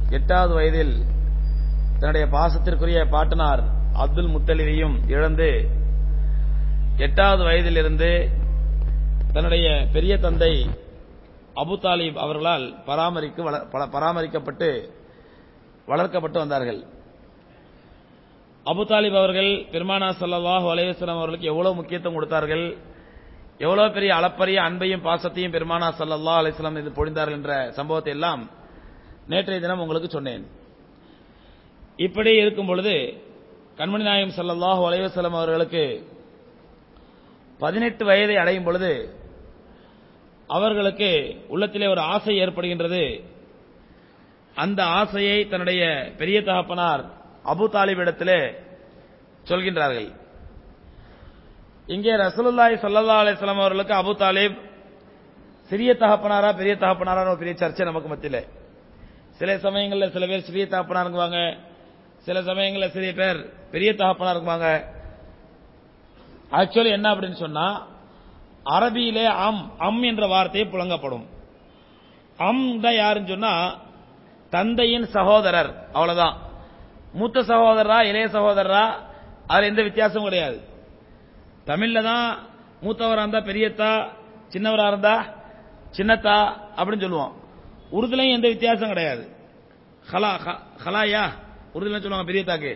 எட்டாவது வயதில் தன்னுடைய பாசத்திற்குரிய பாட்டனார் அப்துல் முத்தலிவையும் இழந்து எட்டாவது வயதிலிருந்து தன்னுடைய பெரிய தந்தை அபு தாலிப் அவர்களால் பராமரிக்க வள- பல- பராமரிக்கப்பட்டு வளர்க்கப்பட்டு வந்தார்கள் அபு தாலிப் அவர்கள் பெருமானா ஸல்லல்லாஹு அலைஹி வஸல்லம் அவர்களுக்கு எவ்வளவு முக்கியத்துவம் கொடுத்தார்கள் எவ்வளவு பெரிய அளப்பரிய அன்பையும் பாசத்தையும் பெருமானா ஸல்லல்லாஹு அலைஹி வஸல்லம் மீது பொழிந்தார்கள் என்ற சம்பவத்தை எல்லாம் நேற்றைய தினம் உங்களுக்கு சொன்னேன் இப்படி இருக்கும் பொழுது கண்மணி நாயகம் ஸல்லல்லாஹு அலைஹி வஸல்லம் அவர்களுக்கு பதினெட்டு வயதை அடையும் பொழுது அவர்களுக்கு உள்ளத்திலே ஒரு ஆசை ஏற்படுகின்றது அந்த ஆசையை தன்னுடைய பெரிய தகப்பனார் அபு தாலிபிடத்திலே சொல்கின்றார்கள் இங்கே ரசூலுல்லாஹி ஸல்லல்லாஹு அலைஹி வஸல்லம் அவர்களுக்கு அபு தாலிப் சிறிய தகப்பனாரா பெரிய தகப்பனாரா ஒரு பெரிய சர்ச்சை நமக்கு மத்தியில சில சமயங்களில் சில பேர் சிறிய தகப்பனா இருக்குவாங்க சில சமயங்களில் சிறிய பேர் பெரிய தகப்பனா இருக்குவாங்க ஆக்சுவலி என்ன அப்படின்னு சொன்னா அரபியிலே அம் அம் என்ற வார்த்தை புழங்கப்படும் அம் தான் யாருன்னு சொன்னா தந்தையின் சகோதரர் அவ்வளவுதான் மூத்த சகோதரரா இளைய சகோதரரா அதுல எந்த வித்தியாசமும் கிடையாது தமிழ்ல தான் மூத்தவரா இருந்தா பெரியத்தா சின்னவரா இருந்தா சின்னத்தா அப்படின்னு சொல்லுவோம் உருதுலையும் எந்த வித்தியாசம் கிடையாது ஹலா ஹ- ஹலாயா உருதுல சொல்லுவாங்க பெரியத்தாக்கு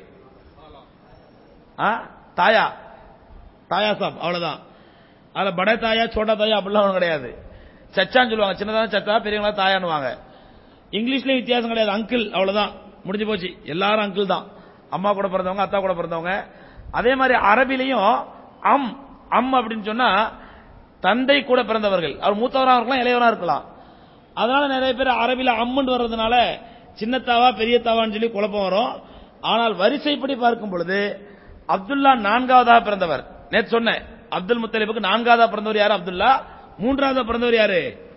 ஆ தாயா தாயா சாப் அவ்வளவுதான் அதுல பட தாயா சோட்டா தாயா அப்படிலாம் ஒண்ணும் கிடையாது சச்சான்னு சொல்லுவாங்க சின்னதா சச்சா பெரியவங்களா தாயான்னுவாங்க இங்கிலீஷ்லயும் வித்தியாசம் கிடையாது அங்கிள் அவ்வளவுதான் முடிஞ்சு போச்சு எல்லாரும் அங்கிள் தான் அம்மா கூட பிறந்தவங்க அத்தா கூட பிறந்தவங்க அதே மாதிரி அரபிலையும் அம் அம் அப்படின்னு சொன்னா தந்தை கூட பிறந்தவர்கள் அவர் மூத்தவரா இருக்கலாம் இளையவரா இருக்கலாம் அதனால நிறைய பேர் அரபில அம்முன்னு வர்றதுனால சின்னத்தாவா பெரியத்தாவான்னு சொல்லி குழப்பம் வரும் ஆனால் வரிசைப்படி பார்க்கும் பொழுது அப்துல்லா நான்காவதாக பிறந்தவர் நேற்று சொன்னேன் அப்துல் முத்தலிபுக்கு நான்காவதா பிறந்தவர் யாரு அப்துல்லா மூன்றாவதா பிறந்தவர் யாரு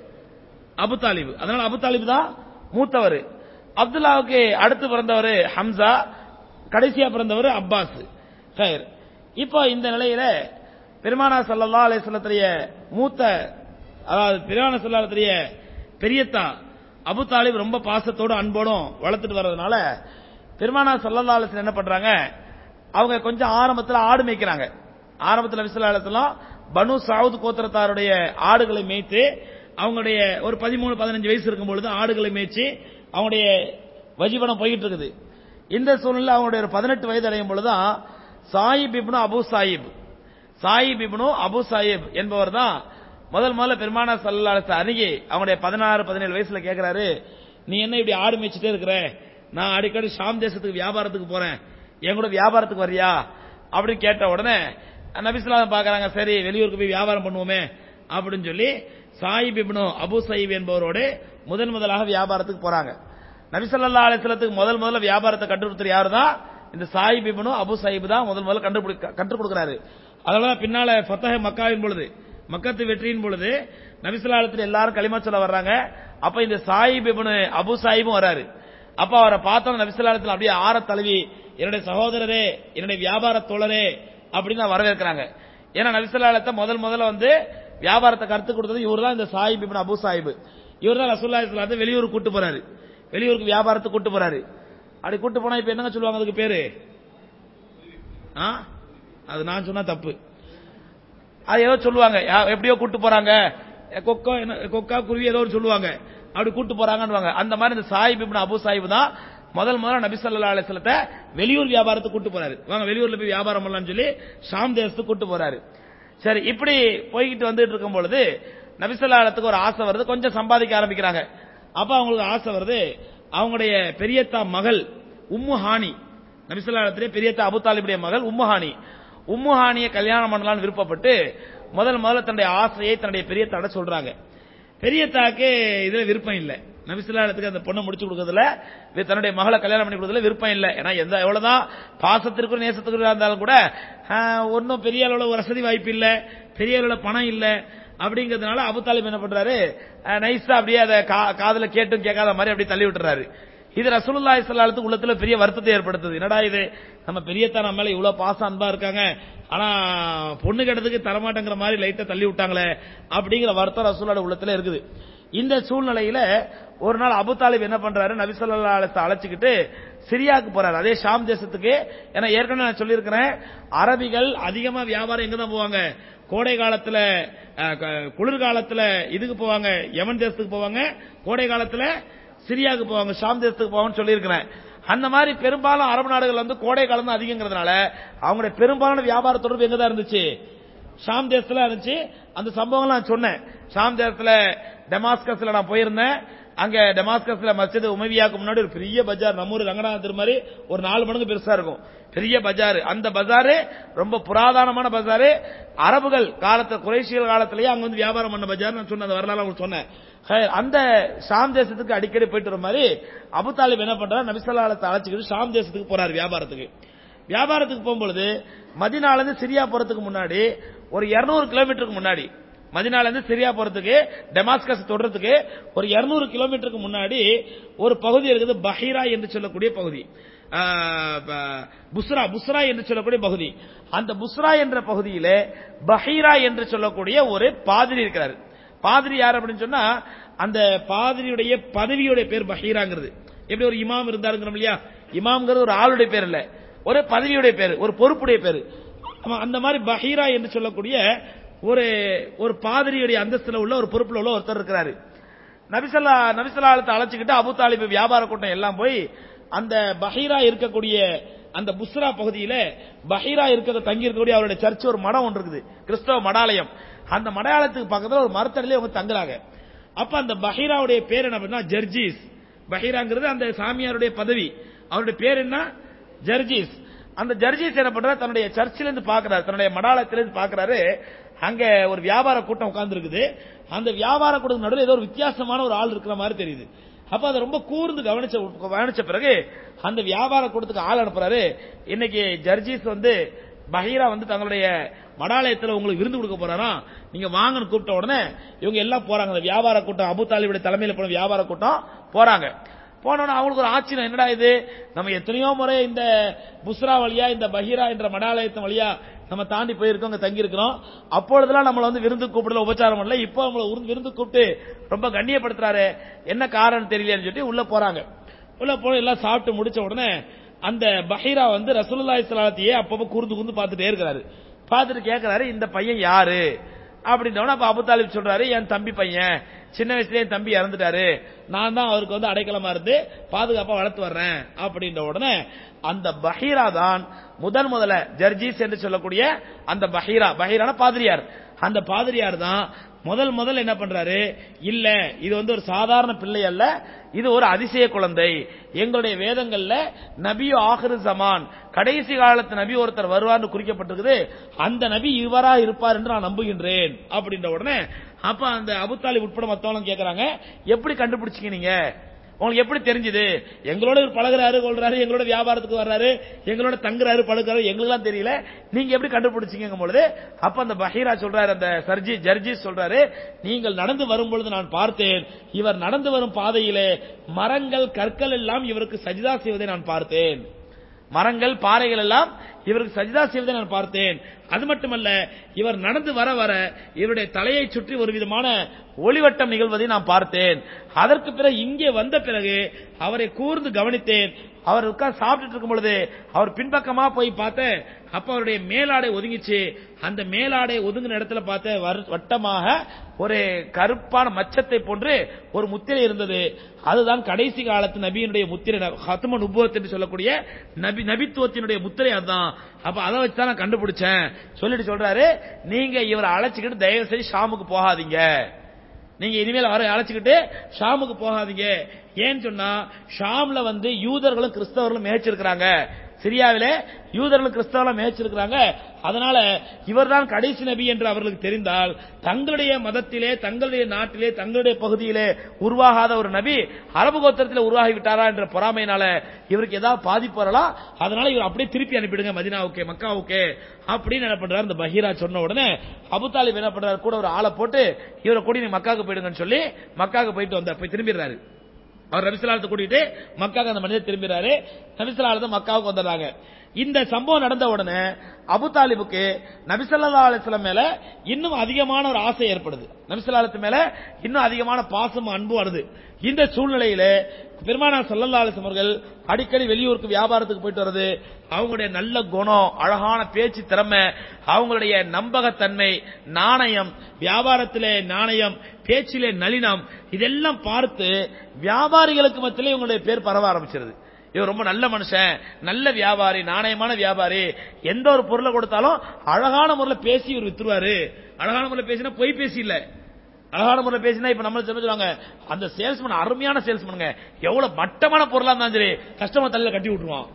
அபு தாலிப் அதனால அபு தாலிப் தான் மூத்தவர் அப்துல்லாவுக்கு அடுத்து பிறந்தவர் ஹம்சா கடைசியா பிறந்தவர் அப்பாஸ் ஹைர் இப்போ இந்த நிலையில பெருமானா சல்லல்லா அலிஸ்லத்துடைய மூத்த அதாவது பெருமானா சல்லாத்துடைய பெரியத்தா அபு தாலிப் ரொம்ப பாசத்தோடு அன்போடும் வளர்த்துட்டு வர்றதுனால பெருமானா சல்லல்லா அலிஸ்லம் என்ன பண்றாங்க அவங்க கொஞ்சம் ஆரம்பத்துல ஆடு மேய்க்கிறாங்க ஆரம்பத்துல விசலாலத்திலும் பனு சவுத் கோத்திரத்தாருடைய ஆடுகளை மேய்த்து அவங்களுடைய ஒரு பதிமூணு பதினஞ்சு வயசு இருக்கும் பொழுது ஆடுகளை மேய்ச்சி அவங்களுடைய வஜீவனம் போயிட்டு இருக்குது இந்த சூழ்நிலை அவங்களுடைய ஒரு பதினெட்டு வயது அடையும் பொழுதுதான் சாயிப் இப்னு அபு சாயிப் சாயிப் இப்னு அபு சாயிப் என்பவர் தான் முதல் முதல்ல பெருமானா சல்லாலத்தை அருகே அவங்களுடைய பதினாறு பதினேழு வயசுல கேட்கிறாரு நீ என்ன இப்படி ஆடு மேய்ச்சிட்டே இருக்கிற நான் அடிக்கடி ஷாம் தேசத்துக்கு வியாபாரத்துக்கு போறேன் என் கூட வியாபாரத்துக்கு வரியா அப்படின்னு கேட்ட உடனே நபிசுல்லாம் பாக்குறாங்க சரி வெளியூருக்கு போய் வியாபாரம் பண்ணுவோமே அப்படின்னு சொல்லி சாயிப் இப்னு அபு சாயிப் என்பவரோடு முதன் முதலாக வியாபாரத்துக்கு போறாங்க நபிசல்லா அலிஸ்லத்துக்கு முதல் முதல்ல வியாபாரத்தை கற்றுக் கொடுத்தது யாரு தான் இந்த சாயிப் இப்னு அபு சாயிப் தான் முதல் முதல்ல கண்டுபிடி கற்றுக் கொடுக்கிறாரு அதனால பின்னால ஃபத்தஹ மக்காவின் பொழுது மக்கத்து வெற்றியின் பொழுது நபிசுல்லாலத்தில் எல்லாரும் களிமா சொல்ல வர்றாங்க அப்ப இந்த சாயிப் இப்னு அபு சாயிபும் வராரு அப்ப அவரை பார்த்தோம் நபிசுல்லாலத்தில் அப்படியே ஆற தழுவி என்னுடைய சகோதரரே என்னுடைய வியாபார தோழரே அப்படின்னு நான் வரவேற்கிறாங்க ஏன்னா நபிசுல்லாலத்தை முதல் முதல்ல வந்து வியாபாரத்தை கருத்து கொடுத்தது இவர் தான் இந்த சாயிப் இப்னு அபு சாயிப் இவர் தான் ரசூல்லா இஸ்லாத்தை வெளியூர் கூட்டு போறாரு வெளியூருக்கு வியாபாரத்துக்கு கூட்டு போறாரு அப்படி கூட்டு போனா இப்ப என்னங்க சொல்லுவாங்க அதுக்கு பேரு ஆ? அது நான் சொன்னா தப்பு அது ஏதோ சொல்லுவாங்க யா- எப்படியோ கூட்டு போறாங்க எ, கொக்கோ என்ன- கொக்கா குருவி ஏதோ ஒன்று சொல்லுவாங்க அப்படி கூட்டு போறாங்கன்னு அந்த மாதிரி இந்த சாயிப் இப்னு அபு சாயிப் தான் முதல் முதல்ல நபி ஸல்லல்லாஹு அலைஹி வஸல்லத்தை வெளியூர் வியாபாரத்துக்கு கூட்டு போறாரு வாங்க வெளியூர்ல போய் வியாபாரம் பண்ணலாம்னு சொல்லி ஷாம் தேசத்துக்கு கூட்டு போறாரு சரி இப்படி போய்கிட்டு வந்துட்டு இருக்கும் பொழுது நபிசல்லாலத்துக்கு ஒரு ஆசை வருது கொஞ்சம் சம்பாதிக்க ஆரம்பிக்கிறாங்க அப்ப அவங்களுக்கு ஆசை வருது அவங்களுடைய பெரியத்தா மகள் உம்மு ஹானி நபிசல்லாலத்திலே பெரியத்தா அபு தாலிபுடைய மகள் உம்மு ஹானி உம்மு ஹானியை கல்யாணம் பண்ணலாம்னு விருப்பப்பட்டு முதல் முதல்ல தன்னுடைய ஆசையை தன்னுடைய பெரியத்தாட சொல்றாங்க பெரியத்தாக்கு இதுல விருப்பம் இல்லை நபிசுல்லாத்துக்கு அந்த பொண்ணை முடிச்சு கொடுக்கறதுல வி- தன்னுடைய மகளை கல்யாணம் பண்ணி கொடுக்கறதுல விருப்பம் இல்லை ஏன்னா எந்த எவ்வளவுதான் பாசத்திற்கும் நேசத்திற்கும் இருந்தாலும் கூட ஒன்னும் பெரிய அளவுல வசதி வாய்ப்பு இல்ல பெரிய அளவுல பணம் இல்ல அப்படிங்கிறதுனால அபு தாலிப் என்ன பண்றாரு அஹ், நைஸா அப்படியே அதை கா- காதுல கேட்டும் கேட்காத மாதிரி அப்படியே தள்ளி விட்டுறாரு இது ரசூலுல்லாஹி ஸல்லல்லாஹு அலைஹி உள்ளத்துல பெரிய வருத்தத்தை ஏற்படுத்துது என்னடா இது நம்ம பெரியத்தா நம்ம மேல இவ்வளவு பாசம் அன்பா இருக்காங்க ஆனா பொண்ணு கிடத்துக்கு தரமாட்டேங்கிற மாதிரி லைட்டா தள்ளி விட்டாங்களே அப்படிங்கிற வருத்தம் ரசூலோட உள்ளத்துல இருக்குது இந்த சூழ்நிலையில ஒரு நாள் அபு தாலிப் என்ன பண்றாரு நபி ஸல்லல்லாஹு அலைஹி வஸல்லம் அழைச்சிக்கிட்டு சிரியாவுக்கு போறாரு அதே ஷாம் தேசத்துக்கு ஏன்னா ஏற்கனவே நான் சொல்லியிருக்கிறேன் அரபிகள் அதிகமா வியாபாரம் எங்க தான் போவாங்க கோடை காலத்துல அஹ், க- குளிர்காலத்துல இதுக்கு போவாங்க யமன் தேசத்துக்கு போவாங்க கோடை காலத்துல சிரியாவுக்கு போவாங்க ஷாம் தேசத்துக்கு போவாங்கன்னு சொல்லியிருக்கிறேன் அந்த மாதிரி பெரும்பாலும் அரபு நாடுகள் வந்து கோடை காலம் தான் அதிகங்கிறதுனால அவங்களுடைய பெரும்பாலான வியாபார தொடர்பு எங்க தான் இருந்துச்சு ஷாம் தேசத்துல இருந்துச்சு அந்த சம்பவம் நான் சொன்னேன் ஷாம் தேசத்துல டெமாஸ்கஸ்ல நான் போயிருந்தேன் அங்க டெமாஸ்கஸ்ல மஸ்ஜித் உமவியாக்கு முன்னாடி ஒரு பெரிய பஜார் நம்ம ஊர் ரங்கநாதர் மாதிரி ஒரு நாலு மடங்கு பெருசா இருக்கும் பெரிய பஜார் அந்த பஜாரு ரொம்ப புராதனமான பஜாரு அரபுகள் காலத்துல குறைஷியல் காலத்திலேயே அங்க வந்து வியாபாரம் பண்ண பஜார் நான் சொன்ன அந்த வரலாறு உங்களுக்கு சொன்னேன் ஹே, அந்த ஷாம் தேசத்துக்கு அடிக்கடி போயிட்டு வர மாதிரி அபு தாலிப் என்ன பண்றாரு நபிசல்லாலத்தை அழைச்சிக்கிட்டு ஷாம் தேசத்துக்கு போறாரு வியாபாரத்துக்கு வியாபாரத்துக்கு போகும்பொழுது மதினால இருந்து சிரியா போறதுக்கு முன்னாடி ஒரு 200 கிலோமீட்டருக்கு முன்னாடி மதினால இருந்து சிரியா போறதுக்கு டெமாஸ்கஸ் தொடறதுக்கு ஒரு 200 கிலோமீட்டருக்கு முன்னாடி ஒரு பகுதி இருக்குது பஹீரா என்று சொல்லக்கூடிய பகுதி ஆஹ், ப- புஸ்ரா புஸ்ரா என்று சொல்லக்கூடிய பகுதி அந்த புஸ்ரா என்ற பகுதியிலே பஹீரா என்று சொல்லக்கூடிய ஒரு பாதிரி இருக்கிறார் பாதிரி யார் அப்படின்னு சொன்னா அந்த பாதிரியுடைய பதவியுடைய பேர் பஹீராங்கிறது எப்படி ஒரு இமாம் இருந்தாருங்கிறோம் இல்லையா இமாம்ங்கிறது ஒரு ஆளுடைய பேர் இல்ல ஒரு பதவியுடைய பேர் ஒரு பொறுப்புடைய பேர் ஆமா, அந்த மாதிரி பஹீரா என்று சொல்லக்கூடிய ஒரு ஒரு பாதிரியுடைய அந்தஸ்துல உள்ள ஒரு பொறுப்புல உள்ள ஒருத்தர் இருக்கிறாரு நபிசல்லா நபிசல்லாலத்தை அழைச்சுக்கிட்டு அபு தாலிப் வியாபார கூட்டம் எல்லாம் போய் அந்த பஹீரா இருக்கக்கூடிய அந்த புஸ்ரா பகுதியில பஹீரா இருக்க தங்கி இருக்கக்கூடிய அவருடைய சர்ச் ஒரு மடம் ஒன்று இருக்குது கிறிஸ்தவ மடாலயம் அந்த மடாலயத்துக்கு பக்கத்துல ஒரு மரத்தடியில அவங்க தங்குறாங்க அப்ப அந்த பஹீராவுடைய பேர் என்ன பண்ணா ஜர்ஜீஸ் பஹீராங்கிறது அந்த சாமியாருடைய பதவி அவருடைய பேர் என்ன ஜர்ஜீஸ் அந்த ஜர்ஜீஸ் என்ன பண்றாரு தன்னுடைய சர்ச்சில இருந்து பாக்குறாரு தன்னுடைய மடாலயத்தில இருந்து பாக்குறாரு அங்க ஒரு வியாபார கூட்டம் உட்கார்ந்து இருக்குது அந்த வியாபார கூட்டம் நடுவில் ஏதோ ஒரு வித்தியாசமான ஒரு ஆள் இருக்கிற மாதிரி தெரியுது அப்ப அதை ரொம்ப கூர்ந்து கவனிச்ச கவனிச்ச பிறகு அந்த வியாபார கூட்டத்துக்கு ஆள் அனுப்புறாரு இன்னைக்கு ஜர்ஜீஸ் வந்து பஹீரா வந்து தங்களுடைய மடாலயத்துல உங்களுக்கு விருந்து கொடுக்க போறாராம் நீங்க வாங்கன்னு கூப்பிட்ட உடனே இவங்க எல்லாம் போறாங்க அந்த வியாபார கூட்டம் அபு தாலிபுடைய தலைமையில போன வியாபார கூட்டம் போறாங்க போனோட அவங்களுக்கு ஒரு ஆச்சரியம் என்னடா இது நம்ம எத்தனையோ முறை இந்த புஸ்ரா வழியா இந்த பஹீரா என்ற மடாலயத்தின் வழியா நம்ம தாண்டி போயிருக்கோம் அங்க தங்கி இருக்கிறோம் அப்பொழுதெல்லாம் நம்மள வந்து விருந்து கூப்பிடல உபச்சாரம் பண்ணல இப்போ நம்மள உரு- விருந்து கூப்பிட்டு ரொம்ப கண்ணியப்படுத்துறாரு என்ன காரணம் தெரியலன்னு சொல்லி உள்ள போறாங்க உள்ள போய் எல்லாம் சாப்பிட்டு முடிச்ச உடனே அந்த பஹீரா வந்து ரசூலுல்லாஹி ஸல்லல்லாஹு அப்பப்போ கூர்ந்து கூர்ந்து பார்த்துட்டே இருக்கிறாரு பார்த்துட்டு கேட்கிறாரு இந்த பையன் யாரு அப்படின்றவன அப்ப அபு தாலிப் சொல்றாரு என் தம்பி பையன் சின்ன வயசுல என் தம்பி இறந்துட்டாரு நான் தான் அவருக்கு வந்து அடைக்கலமா இருந்து பாதுகாப்பா வளர்த்து வர்றேன் அப்படின்ற உடனே அந்த பஹீரா தான் முதன் முதல்ல ஜர்ஜீஸ் என்று சொல்லக்கூடிய அந்த பஹீரா பஹீரான பாதிரியார் அந்த பாதிரியார் தான் முதல் முதல் என்ன பண்றாரு இல்ல இது வந்து ஒரு சாதாரண பிள்ளை அல்ல இது ஒரு அதிசய குழந்தை எங்களுடைய வேதங்கள்ல நபியு ஆஹிரு ஜமான் கடைசி காலத்து நபி ஒருத்தர் வருவார்னு குறிக்கப்பட்டிருக்குது அந்த நபி இவரா இருப்பார் என்று நான் நம்புகின்றேன் அப்படின்ற உடனே அப்ப அந்த அபுத்தாலி உட்பட மத்தவங்களும் கேக்குறாங்க எப்படி கண்டுபிடிச்சீங்க நீங்க உங்களுக்கு எப்படி தெரிஞ்சது எங்களோட இவர் பழகுறாரு கொள்றாரு எங்களோட வியாபாரத்துக்கு வர்றாரு எங்களோட தங்குறாரு பழகுறாரு எங்களுக்குலாம் தெரியல நீங்க எப்படி கண்டுபிடிச்சீங்க பொழுது அப்ப அந்த பஹீரா சொல்றாரு அந்த சர்ஜி ஜர்ஜி சொல்றாரு நீங்கள் நடந்து வரும் பொழுது நான் பார்த்தேன் இவர் நடந்து வரும் பாதையிலே மரங்கள் கற்கள் எல்லாம் இவருக்கு சஜிதா செய்வதை நான் பார்த்தேன் மரங்கள் பாறைகள் எல்லாம் இவருக்கு சஜிதா செய்வதை நான் பார்த்தேன் அது மட்டுமல்ல இவர் நடந்து வர வர இவருடைய தலையை சுற்றி ஒரு விதமான ஒளிவட்டம் நிகழ்வதை நான் பார்த்தேன் அதற்கு பிறகு இங்கே வந்த பிறகு அவரை கூர்ந்து கவனித்தேன் அவர் உட்கார்ந்து சாப்பிட்டுட்டு இருக்கும் பொழுது அவர் பின்பக்கமா போய் பார்த்தேன் அப்ப அவருடைய மேலாடை ஒதுங்கிச்சு அந்த மேலாடை ஒதுங்கின இடத்துல பார்த்த வர்- வட்டமாக ஒரு கருப்பான மச்சத்தை போன்று ஒரு முத்திரை இருந்தது அதுதான் கடைசி காலத்து நபியினுடைய முத்திரை ஹத்ம நுபுவத் என்று சொல்லக்கூடிய நபி நபித்துவத்தினுடைய முத்திரை அதுதான் அப்ப அதை வச்சு தான் நான் கண்டுபிடிச்சேன் சொல்லிட்டு சொல்றாரு நீங்க இவரை அழைச்சிக்கிட்டு தயவு செய்து ஷாமுக்கு போகாதீங்க நீங்க இனிமேல் வர அழைச்சுக்கிட்டு ஷாமுக்கு போகாதீங்க ஏன்னு சொன்னா ஷாம்ல வந்து யூதர்களும் கிறிஸ்தவர்களும் மேய்ச்சிருக்கிறாங்க சிரியாவிலே யூதர்களும் கிறிஸ்தவர்களும் மேய்ச்சிருக்கிறாங்க அதனால இவர்தான் கடைசி நபி என்று அவர்களுக்கு தெரிந்தால் தங்களுடைய மதத்திலே தங்களுடைய நாட்டிலே தங்களுடைய பகுதியிலே உருவாகாத ஒரு நபி அரபு கோத்திரத்தில் உருவாகி விட்டாரா என்ற பொறாமையினால இவருக்கு ஏதாவது பாதிப்பு வரலாம் அதனால இவர் அப்படியே திருப்பி அனுப்பிடுங்க மதினாவுக்கு மக்காவுக்கு அப்படின்னு என்ன பண்றாரு இந்த பஹீரா சொன்ன உடனே அபு தாலிப் என்ன பண்றாரு கூட ஒரு ஆளை போட்டு இவரை கூடி நீ மக்காவுக்கு போயிடுங்கன்னு சொல்லி மக்காவுக்கு போயிட்டு வந்த போய் திரும்பிடுறாரு அவர் நபிசலாலத்தை கூட்டிட்டு மக்காவுக்கு அந்த மனிதர் திரும்பிறாரு நபிசலாலத்தை மக்காவுக்கு வந்துடுறாங்க இந்த சம்பவம் நடந்த உடனே அபு தாலிபுக்கு நபிசல்லா அலிஸ்லாம் மேல இன்னும் அதிகமான ஒரு ஆசை ஏற்படுது நபிசல்லாலத்து மேல இன்னும் அதிகமான பாசம் அன்பு வருது இந்த சூழ்நிலையில பெருமானார் சல்லல்லா அலிஸ்லாம் அவர்கள் அடிக்கடி வெளியூருக்கு வியாபாரத்துக்கு போயிட்டு வர்றது அவங்களுடைய நல்ல குணம் அழகான பேச்சு திறமை அவங்களுடைய நம்பகத்தன்மை நாணயம் வியாபாரத்திலே நாணயம் பேச்சிலே நளினம் இதெல்லாம் பார்த்து வியாபாரிகளுக்கு மத்தியிலே இவங்களுடைய பேர் பரவ ஆரம்பிச்சிருது இவர் ரொம்ப நல்ல மனுஷன் நல்ல வியாபாரி நாணயமான வியாபாரி எந்த ஒரு பொருளை கொடுத்தாலும் அழகான முறையில் பேசி இவர் வித்துருவாரு அழகான முறையில் பேசினா பொய் பேசி இல்ல அழகான முறையில் பேசினா இப்ப நம்ம சொல்லுவாங்க அந்த சேல்ஸ்மேன் அருமையான சேல்ஸ்மேனுங்க எவ்வளவு மட்டமான பொருளா இருந்தாலும் சரி கஸ்டமர் தலையில கட்டி விட்டுருவான்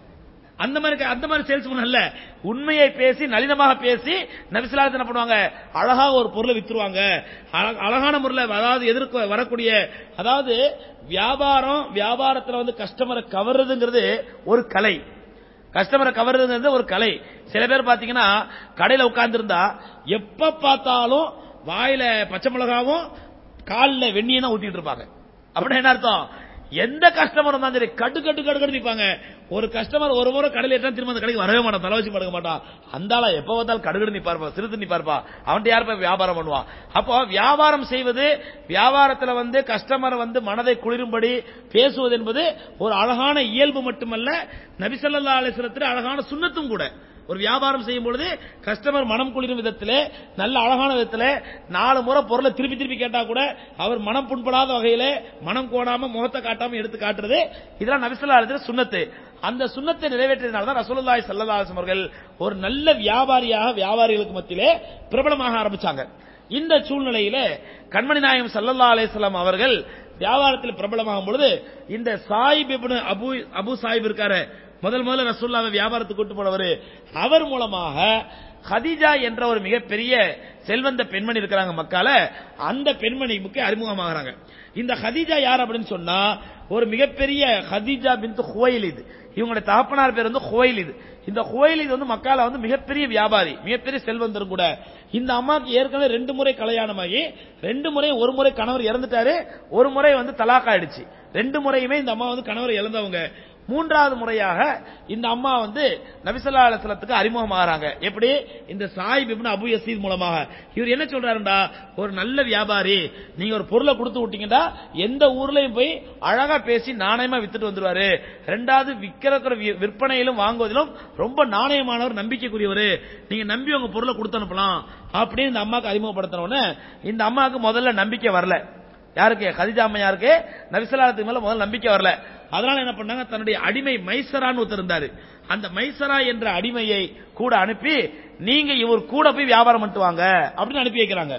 அந்த மாதிரி அந்த மாதிரி சேல்ஸ்மேன் அல்ல உண்மையை பேசி நளினமாக பேசி நபிசிலாத்து என்ன பண்ணுவாங்க அழகா ஒரு பொருளை வித்துருவாங்க அழ- அழகான முறையில் அதாவது எதிர்க்க வரக்கூடிய அதாவது வியாபாரம் வியாபாரத்துல வந்து கஸ்டமரை கவர்றதுங்கிறது ஒரு கலை கஸ்டமரை கவர்றதுங்கிறது ஒரு கலை சில பேர் பாத்தீங்கன்னா கடையில உட்கார்ந்திருந்தா எப்ப பார்த்தாலும் வாயில பச்சை மிளகாவும் காலில் வெந்நியும் தான் ஊத்திட்டு இருப்பாங்க அப்படின்னா என்ன அர்த்தம் எந்த கஸ்டமர் இருந்தாலும் சரி கட்டு கட்டு கட்டு கட்டு நிப்பாங்க ஒரு கஸ்டமர் ஒரு முறை கடையில் ஏற்றா திரும்ப அந்த கடைக்கு வரவே மாட்டான் தலை வச்சு படுக்க மாட்டான் அந்த ஆளா எப்ப பார்த்தாலும் கடுகடு நிப்பாருப்பா சிறுத்து நிப்பாருப்பா அவன்கிட்ட யார் போய் வியாபாரம் பண்ணுவான் அப்போ வியாபாரம் செய்வது வியாபாரத்துல வந்து கஸ்டமர் வந்து மனதை குளிரும்படி பேசுவது என்பது ஒரு அழகான இயல்பு மட்டுமல்ல நபிசல்லா அலிஸ்லத்தில் அழகான சுண்ணத்தும் கூட ஒரு வியாபாரம் செய்யும் பொழுது கஸ்டமர் மனம் குளிரும் விதத்திலே நல்ல அழகான விதத்திலே நாலு முறை பொருளை திருப்பி திருப்பி கேட்டா கூட அவர் மனம் புண்படாத வகையிலே மனம் கோணாம முகத்தை காட்டாம எடுத்து காட்டுறது இதெல்லாம் நபிசல்லா அலிஸ்ல சுண்ணத்து அந்த சுண்ணத்தை நிறைவேற்றியதுனால தான் ரசூலுல்லாஹி ஸல்லல்லாஹு அலைஹி வஸல்லம் அவர்கள் ஒரு நல்ல வியாபாரியாக வியாபாரிகளுக்கு மத்தியிலே பிரபலமாக ஆரம்பிச்சாங்க இந்த சூழ்நிலையில கண்மணி நாயகம் ஸல்லல்லாஹு அலைஹி வஸல்லம் அவர்கள் வியாபாரத்தில் பிரபலமாகும் பொழுது இந்த சாயிப் இப்னு அபு அபு சாயிப் இருக்காரு முதல் முதல்ல ரசூல்லாவை வியாபாரத்துக்கு கூட்டு போனவர் அவர் மூலமாக ஹதீஜா என்ற ஒரு மிகப்பெரிய செல்வந்த பெண்மணி இருக்கிறாங்க மக்கால அந்த பெண்மணிக்கு அறிமுகமாகறாங்க இந்த ஹதீஜா யார் அப்படின்னு சொன்னா ஒரு மிகப்பெரிய ஹதீஜா பின் ஹுவைலித் இவங்களுடைய தகப்பனார் பேர் வந்து ஹுவைலித் இந்த ஹுவைலித் வந்து மக்கால வந்து மிகப்பெரிய வியாபாரி மிகப்பெரிய செல்வந்தரும் கூட இந்த அம்மாக்கு ஏற்கனவே ரெண்டு முறை கல்யாணமாகி ரெண்டு முறை ஒரு முறை கணவர் இறந்துட்டாரு ஒரு முறை வந்து தலாக் ஆயிடுச்சு ரெண்டு முறையுமே இந்த அம்மா வந்து கணவர் இழந்தவங்க மூன்றாவது முறையாக இந்த அம்மா வந்து நபிசல்லா அலுவலத்துக்கு அறிமுகமாகறாங்க எப்படி இந்த சாய் பிப்னு அபு யசீத் மூலமாக இவர் என்ன சொல்றாருண்டா ஒரு நல்ல வியாபாரி நீங்க ஒரு பொருளை கொடுத்து விட்டீங்கன்னா எந்த ஊர்லயும் போய் அழகா பேசி நாணயமா வித்துட்டு வந்துருவாரு ரெண்டாவது விற்கிற விற்பனையிலும் வாங்குவதிலும் ரொம்ப நாணயமானவர் நம்பிக்கைக்குரியவர் நீங்க நம்பி உங்க பொருளை கொடுத்து அனுப்பலாம் அப்படின்னு இந்த அம்மாக்கு அறிமுகப்படுத்தின உடனே இந்த அம்மாவுக்கு முதல்ல நம்பிக்கை வரல யாருக்கு ஹதிஜா அம்மையாருக்கு நபிசலாத்துக்கு மேல முதல்ல நம்பிக்கை வரல அதனால என்ன பண்ணாங்க தன்னுடைய அடிமை மைசரான்னு ஒருத்தர் இருந்தாரு அந்த மைசரா என்ற அடிமையை கூட அனுப்பி நீங்க இவர் கூட போய் வியாபாரம் பண்ணிட்டு வாங்க அப்படின்னு அனுப்பி வைக்கிறாங்க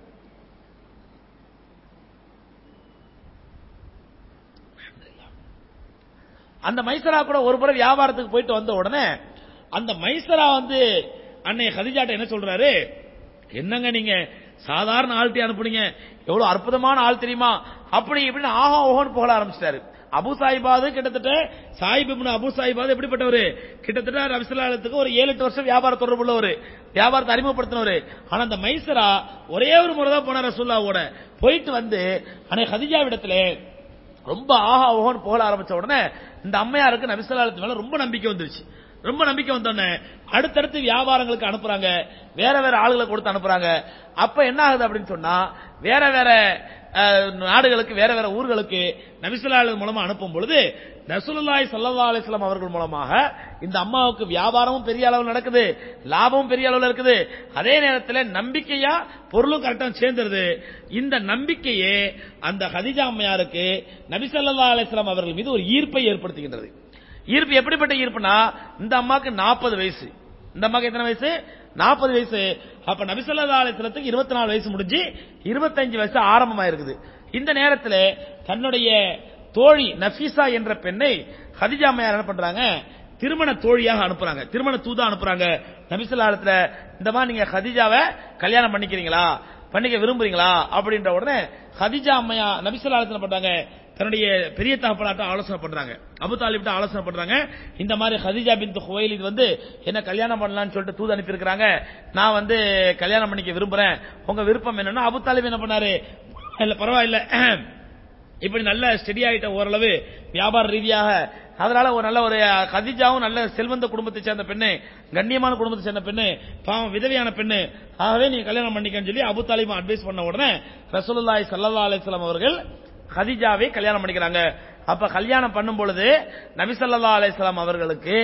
அந்த மைசரா கூட ஒரு முறை வியாபாரத்துக்கு போயிட்டு வந்த உடனே அந்த மைசரா வந்து அன்னை ஹதிஜாட்ட என்ன சொல்றாரு என்னங்க நீங்க சாதாரண ஆள்கிட்ட அனுப்புனீங்க எவ்வளவு அற்புதமான ஆள் தெரியுமா அப்படி இப்படின்னு ஆஹா ஓஹோன்னு புகழ ஆரம்பிச்சிட்டாரு அபு சாயிபாது கிட்டத்தட்ட சாயிப் இப்னு அபு சாயிபாது எப்படிப்பட்டவர் கிட்டத்தட்ட ரவிசலாலத்துக்கு ஒரு ஏழு எட்டு வருஷம் வியாபார தொடர்பு உள்ளவர் வியாபாரத்தை அறிமுகப்படுத்தினவர் ஆனா அந்த மைசரா ஒரே ஒரு முறை தான் போனார் ரசூல்லாவோட போயிட்டு வந்து அன்னை ஹதிஜாவிடத்துல ரொம்ப ஆஹா ஓஹோன்னு புகழ ஆரம்பிச்ச உடனே இந்த அம்மையாருக்கு நபிசலாலத்து மேல ரொம்ப நம்பிக்கை வந்துருச்சு ரொம்ப நம்பிக்கை வந்தோடனே அடுத்தடுத்து வியாபாரங்களுக்கு அனுப்புறாங்க வேற வேற ஆளுகளை கொடுத்து அனுப்புறாங்க அப்ப என்ன ஆகுது அப்படின்னு சொன்னா வேற வேற அஹ், நாடுகளுக்கு வேற வேற ஊர்களுக்கு நபிசுல்லாஹ் மூலமா அனுப்பும் பொழுது நசுல்லாய் சல்லா அலிஸ்லாம் அவர்கள் மூலமாக இந்த அம்மாவுக்கு வியாபாரமும் பெரிய அளவில் நடக்குது லாபமும் பெரிய அளவில் இருக்குது அதே நேரத்தில் நம்பிக்கையா பொருளும் கரெக்டா சேர்ந்துருது இந்த நம்பிக்கையே அந்த ஹதிஜா அம்மையாருக்கு நபிசல்லா அலிஸ்லாம் அவர்கள் மீது ஒரு ஈர்ப்பை ஏற்படுத்துகின்றது ஈர்ப்பு எப்படிப்பட்ட ஈர்ப்புனா இந்த அம்மாக்கு நாற்பது வயசு இந்த அம்மாக்கு எத்தனை வயசு நாற்பது வயசு அப்ப நபிசல்லா அலிஸ்லத்துக்கு இருபத்தி நாலு வயசு முடிஞ்சு இருபத்தஞ்சு வயசு ஆரம்பமா இருக்குது இந்த நேரத்தில் தன்னுடைய தோழி நஃபீசா என்ற பெண்ணை ஹதிஜா அம்மையார் என்ன பண்றாங்க திருமண தோழியாக அனுப்புறாங்க திருமண தூதா அனுப்புறாங்க நபிசல்லாத்துல இந்த மாதிரி நீங்க ஹதிஜாவை கல்யாணம் பண்ணிக்கிறீங்களா பண்ணிக்க விரும்புறீங்களா அப்படின்ற உடனே ஹதிஜா அம்மையா நபிசல்லாத்துல பண்றாங்க தன்னுடைய பெரிய தகப்பனாட்ட ஆலோசனை பண்றாங்க அபு தாலிப்ட்ட ஆலோசனை பண்றாங்க இந்த மாதிரி ஹதிஜா பின் ஹுவைல் இது வந்து என்ன கல்யாணம் பண்ணலாம்னு சொல்லிட்டு தூது அனுப்பியிருக்கிறாங்க நான் வந்து கல்யாணம் பண்ணிக்க விரும்புறேன் உங்க விருப்பம் என்னன்னா அபு தாலிப் என்ன பண்ணாரு இல்ல பரவாயில்ல இப்படி நல்ல ஸ்டெடி ஆயிட்ட ஓரளவு வியாபார ரீதியாக அதனால ஒரு நல்ல ஒரு கதிஜாவும் நல்ல செல்வந்த குடும்பத்தை சேர்ந்த பெண்ணு கண்ணியமான குடும்பத்தை சேர்ந்த பெண்ணு பாவம் விதவையான பெண்ணு ஆகவே நீ கல்யாணம் பண்ணிக்கன்னு சொல்லி அபு தாலிமா அட்வைஸ் பண்ண உடனே ரசூலுல்லாஹி ஸல்லல்லாஹு அலைஹி வஸல்லம் அவர்கள் கதிஜாவை கல்யாணம் பண்ணிக்கிறாங்க அப்ப கல்யாணம் பண்ணும் பொழுது நபி ஸல்லல்லாஹு அலைஹி வஸல்லம் அவர்களுக்கு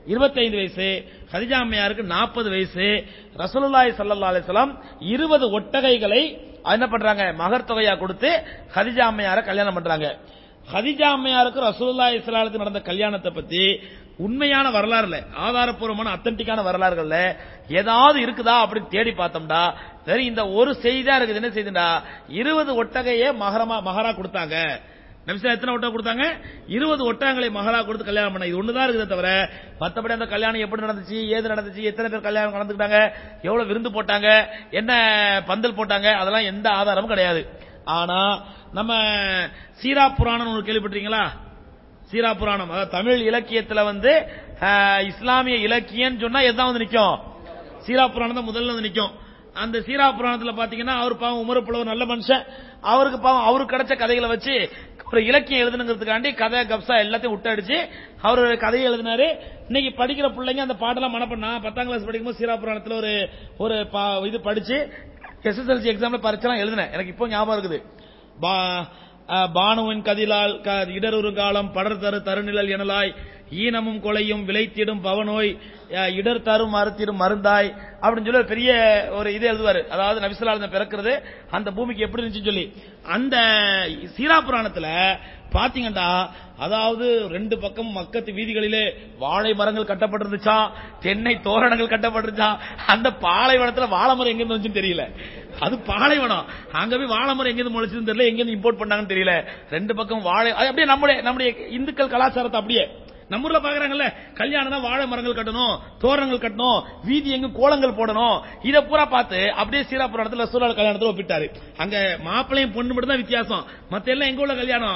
25 வயசு கதிஜா அம்மையாருக்கு 40 வயசு ரசூலுல்லாஹி ஸல்லல்லாஹு அலைஹி வஸல்லம் 20 ஒட்டகைகளை என்ன பண்றாங்க மகர் தொகையா கொடுத்து கதிஜா அம்மையார கல்யாணம் பண்றாங்க ஹதிஜா அம்மையாருக்கு ரசூலுல்லாஹி ஸல்லல்லாஹு நடந்த கல்யாணத்தை பத்தி உண்மையான வரலாறுல ஆதாரப்பூர்வமான அத்தன்டிக்கான வரலாறுகள்ல ஏதாவது இருக்குதா அப்படின்னு தேடி பார்த்தோம்டா சரி இந்த ஒரு செய்தி தான் இருக்குது என்ன செய்திடா இருபது ஒட்டகையே மகரமா மகரா கொடுத்தாங்க நபிசா எத்தனை ஒட்டகம் கொடுத்தாங்க இருபது ஒட்டகங்களை மகளா கொடுத்து கல்யாணம் பண்ண இது ஒண்ணுதான் இருக்குதே தவிர மத்தபடி அந்த கல்யாணம் எப்படி நடந்துச்சு ஏது நடந்துச்சு எத்தனை பேர் கல்யாணம் கலந்துக்கிட்டாங்க எவ்வளவு விருந்து போட்டாங்க என்ன பந்தல் போட்டாங்க அதெல்லாம் எந்த ஆதாரமும் கிடையாது ஆனா நம்ம சீரா புராணம் ஒரு கேள்விப்பட்டீங்களா சீரா புராணம் அதாவது தமிழ் இலக்கியத்துல வந்து அஹ், இஸ்லாமிய இலக்கியம் சொன்னா எதான் வந்து நிக்கும் சீரா புராணம் தான் முதல்ல வந்து நிக்கும் அந்த சீரா புராணத்துல பாத்தீங்கன்னா அவர் பாவம் உமர் புலவர் நல்ல மனுஷன் அவருக்கு பாவம் அவருக்கு கிடைச்ச கதைகளை வச்சு ஒரு இலக்கியம் எழுதுனுங்கிறதுக்காண்டி கதை கப்சா எல்லாத்தையும் விட்டடிச்சு அவர் கதையை எழுதினாரு இன்னைக்கு படிக்கிற பிள்ளைங்க அந்த பாட்டெல்லாம் மனப்பண்ணா பத்தாம் கிளாஸ் படிக்கும்போது சீரா புராணத்துல ஒரு ஒரு பா- இது படிச்சு எஸ்எஸ்எல்சி எக்ஸாம்ல பரிச்செல்லாம் எழுதினேன் எனக்கு இப்போ ஞாபகம் இருக்குது பா- அஹ், பானுவின் கதிலால் க- இடருறு காலம் படர் தரு தருநிழல் எனலாய் ஈனமும் கொலையும் விளைத்திடும் பவனோய் அஹ், இடர் தரும் மறுத்திடும் மருந்தாய் அப்படின்னு சொல்லி ஒரு பெரிய ஒரு இது எழுதுவாரு அதாவது நபிசுல்லாத பிறக்கிறது அந்த பூமிக்கு எப்படி இருந்துச்சுன்னு சொல்லி அந்த சீரா புராணத்துல பாத்தீங்கன்னா அதாவது ரெண்டு பக்கம் மக்கத்து வீதிகளிலே வாழை மரங்கள் கட்டப்பட்டிருந்துச்சா தென்னை தோரணங்கள் கட்டப்பட்டிருச்சா அந்த பாலைவனத்துல வாழை மரம் எங்க வந்துச்சுன்னு தெரியல அது பாலைவனம் அங்க போய் வாழை மரம் எங்க முளைச்சதுன்னு தெரியல எங்க இம்போர்ட் பண்ணாங்கன்னு தெரியல ரெண்டு பக்கம் வாழை அது அப்படியே நம்முடைய நம்முடைய இந்துக்கள் கலாச்சாரத்தை அப்படியே நம்ம ஊர்ல பாக்குறாங்கல்ல கல்யாணம் தான் வாழை மரங்கள் கட்டணும் தோரணங்கள் கட்டணும் வீதி எங்க கோலங்கள் போடணும் இத பூரா பார்த்து அப்படியே சீராபுரத்துல சூழல் கல்யாணத்துல ஒப்பிட்டாரு அங்க மாப்பிள்ளையும் பொண்ணு மட்டும் தான் வித்தியாசம் மத்த எல்லாம் எங்க உள்ள கல்யாணம்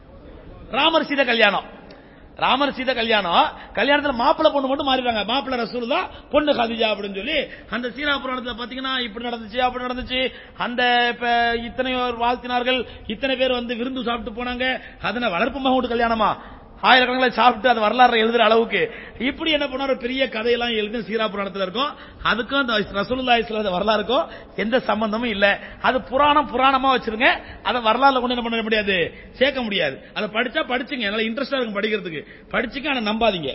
ராமர் சீத கல்யாணம் ராமர் சீத கல்யாணம் கல்யாணத்துல மாப்பிள்ளை பொண்ணு மட்டும் மாறிடுறாங்க மாப்பிள்ளை ரசூல் தான் பொண்ணு கதிஜா அப்படின்னு சொல்லி அந்த சீரா புராணத்துல பாத்தீங்கன்னா இப்படி நடந்துச்சு அப்படி நடந்துச்சு அந்த இப்ப இத்தனை பேர் வாழ்த்தினார்கள் இத்தனை பேர் வந்து விருந்து சாப்பிட்டு போனாங்க அதனை வளர்ப்பு மகன் வீட்டு கல்யாணமா ஆயிரக்கணக்கில் சாப்பிட்டு அது வரலாறு எழுதுற அளவுக்கு இப்படி என்ன பண்ணாரு பெரிய கதையெல்லாம் எழுதி சீரா புராணத்துல இருக்கும் அதுக்கும் அந்த ரசூலுல்லாஹி ஸல்லல்லாஹு அலைஹி வரலாறுக்கும் எந்த சம்பந்தமும் இல்ல அது புராணம் புராணமா வச்சிருங்க அதை வரலாறுல கொண்டு என்ன பண்ண முடியாது சேர்க்க முடியாது அதை படிச்சா படிச்சுங்க நல்லா இன்ட்ரெஸ்டா இருக்கும் படிக்கிறதுக்கு படிச்சுக்க ஆனா நம்பாதீங்க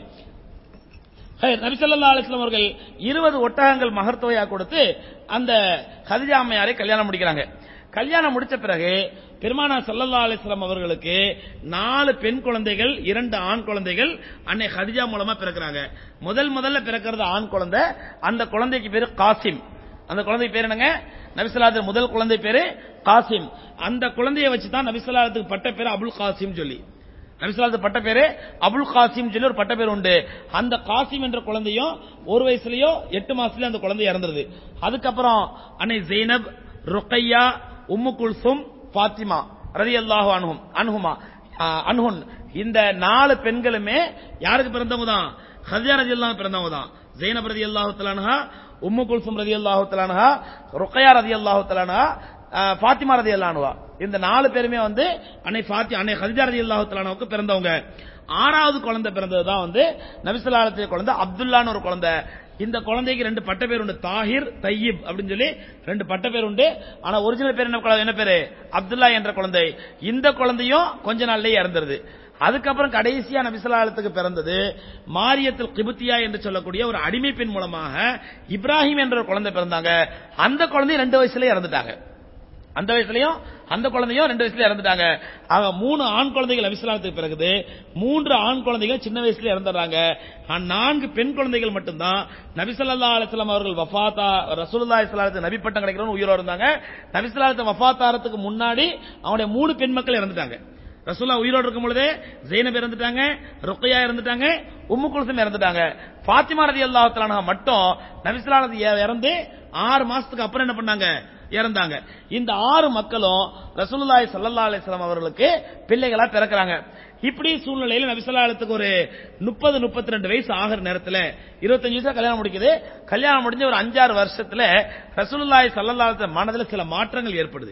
நபிசல்லா அலிஸ்லாம் அவர்கள் இருபது ஒட்டகங்கள் மகர்த்தொகையா கொடுத்து அந்த கதிஜா அம்மையாரை கல்யாணம் முடிக்கிறாங்க கல்யாணம் முடிச்ச பிறகு பெருமானா சல்லல்லா அலிஸ்லாம் அவர்களுக்கு நாலு பெண் குழந்தைகள் இரண்டு ஆண் குழந்தைகள் அன்னை ஹதிஜா மூலமா பிறக்கிறாங்க முதல் முதல்ல பிறக்கிறது ஆண் குழந்தை அந்த குழந்தைக்கு பேரு காசிம் அந்த குழந்தை பேர் என்னங்க நபிசல்லாத்து முதல் குழந்தை பேரு காசிம் அந்த குழந்தையை வச்சு தான் நபிசல்லாத்துக்கு பட்ட பேரு அபுல் காசிம் சொல்லி நபிசுல்லாத்து பட்ட பேரு அபுல் காசிம் சொல்லி ஒரு பட்ட பேர் உண்டு அந்த காசிம் என்ற குழந்தையும் ஒரு வயசுலயோ எட்டு மாசத்துலயும் அந்த குழந்தை இறந்துருது அதுக்கப்புறம் அன்னை ஜெய்னப் ருக்கையா உம்மு குல்சும் பாத்திமா ரதி அல்லாஹு அனுகும் அனுகுமா அன்ஹுன் இந்த நாலு பெண்களுமே யாருக்கு பிறந்தவங்க தான் ஹதியா ரதி அல்லாஹ் பிறந்தவங்க தான் ஜெய்னப் ரதி அல்லாஹு தலானஹா உம்மு குல்சும் ரதி அல்லாஹு தலானஹா ருக்கையா ரதி அல்லாஹு தலானஹா பாத்திமா ரதி அல்லானுவா இந்த நாலு பேருமே வந்து அன்னை பாத்தி அன்னை ஹதிஜா ரதி அல்லாஹு தலானுவுக்கு பிறந்தவங்க ஆறாவது குழந்தை பிறந்தது தான் வந்து நபிசல்லாலத்திய குழந்தை அப்துல்லான்னு ஒரு குழந்தை இந்த குழந்தைக்கு ரெண்டு பட்ட பேர் உண்டு தாஹிர் தையீப் அப்படின்னு சொல்லி ரெண்டு பட்ட பேர் உண்டு ஆனா ஒரிஜினல் பேர் என்ன குழந்தை- என்ன பேரு அப்துல்லா என்ற குழந்தை இந்த குழந்தையும் கொஞ்ச நாள்லயே இறந்துருது அதுக்கப்புறம் கடைசியா நபிசல்லாலத்துக்கு பிறந்தது மாரியத்தில் கிபுத்தியா என்று சொல்லக்கூடிய ஒரு அடிமை பெண் மூலமாக இப்ராஹிம் என்ற ஒரு குழந்தை பிறந்தாங்க அந்த குழந்தை ரெண்டு வயசுல இறந்துட்டாங்க அந்த வயசுலயும் அந்த குழந்தையும் ரெண்டு வயசுல இறந்துட்டாங்க ஆக மூணு ஆண் குழந்தைகள் அபிஸ்லாமத்துக்கு பிறகுது மூன்று ஆண் குழந்தைகள் சின்ன வயசுல இறந்துடுறாங்க ஆனா நான்கு பெண் குழந்தைகள் மட்டும்தான் நபிசல்லா அலிஸ்லாம் அவர்கள் வஃபாத்தா ரசூலுல்லா இஸ்லாத்து நபி பட்டம் கிடைக்கிறவங்க உயிரோட இருந்தாங்க நபிசல்லாத்து வஃபாத்தாரத்துக்கு முன்னாடி அவனுடைய மூணு பெண் மக்கள் இறந்துட்டாங்க ரசூல்லா உயிரோடு இருக்கும் பொழுதே ஜெயினப் இறந்துட்டாங்க ருக்கையா இறந்துட்டாங்க உம்மு குல்சும் இறந்துட்டாங்க ஃபாத்திமா ரதி அல்லாஹ் மட்டும் நபிசுல்லானது இறந்து ஆறு மாசத்துக்கு அப்புறம் என்ன பண்ணாங்க இறந்தாங்க இந்த ஆறு மக்களும் ரசூலுல்லாஹி ஸல்லல்லாஹு அலைஹி வஸல்லம் அவர்களுக்கு பிள்ளைகளா பிறக்கறாங்க இப்படி சூழ்நிலையில நபிசல்லாத்துக்கு ஒரு முப்பது முப்பத்தி ரெண்டு வயசு ஆகிற நேரத்துல இருபத்தஞ்சு வயசுல கல்யாணம் முடிக்குது கல்யாணம் முடிஞ்ச ஒரு அஞ்சாறு வருஷத்துல ரசூலுல்லாஹி ஸல்லல்லாஹு அலைஹி வஸல்லம் மனதுல சில மாற்றங்கள் ஏற்படுது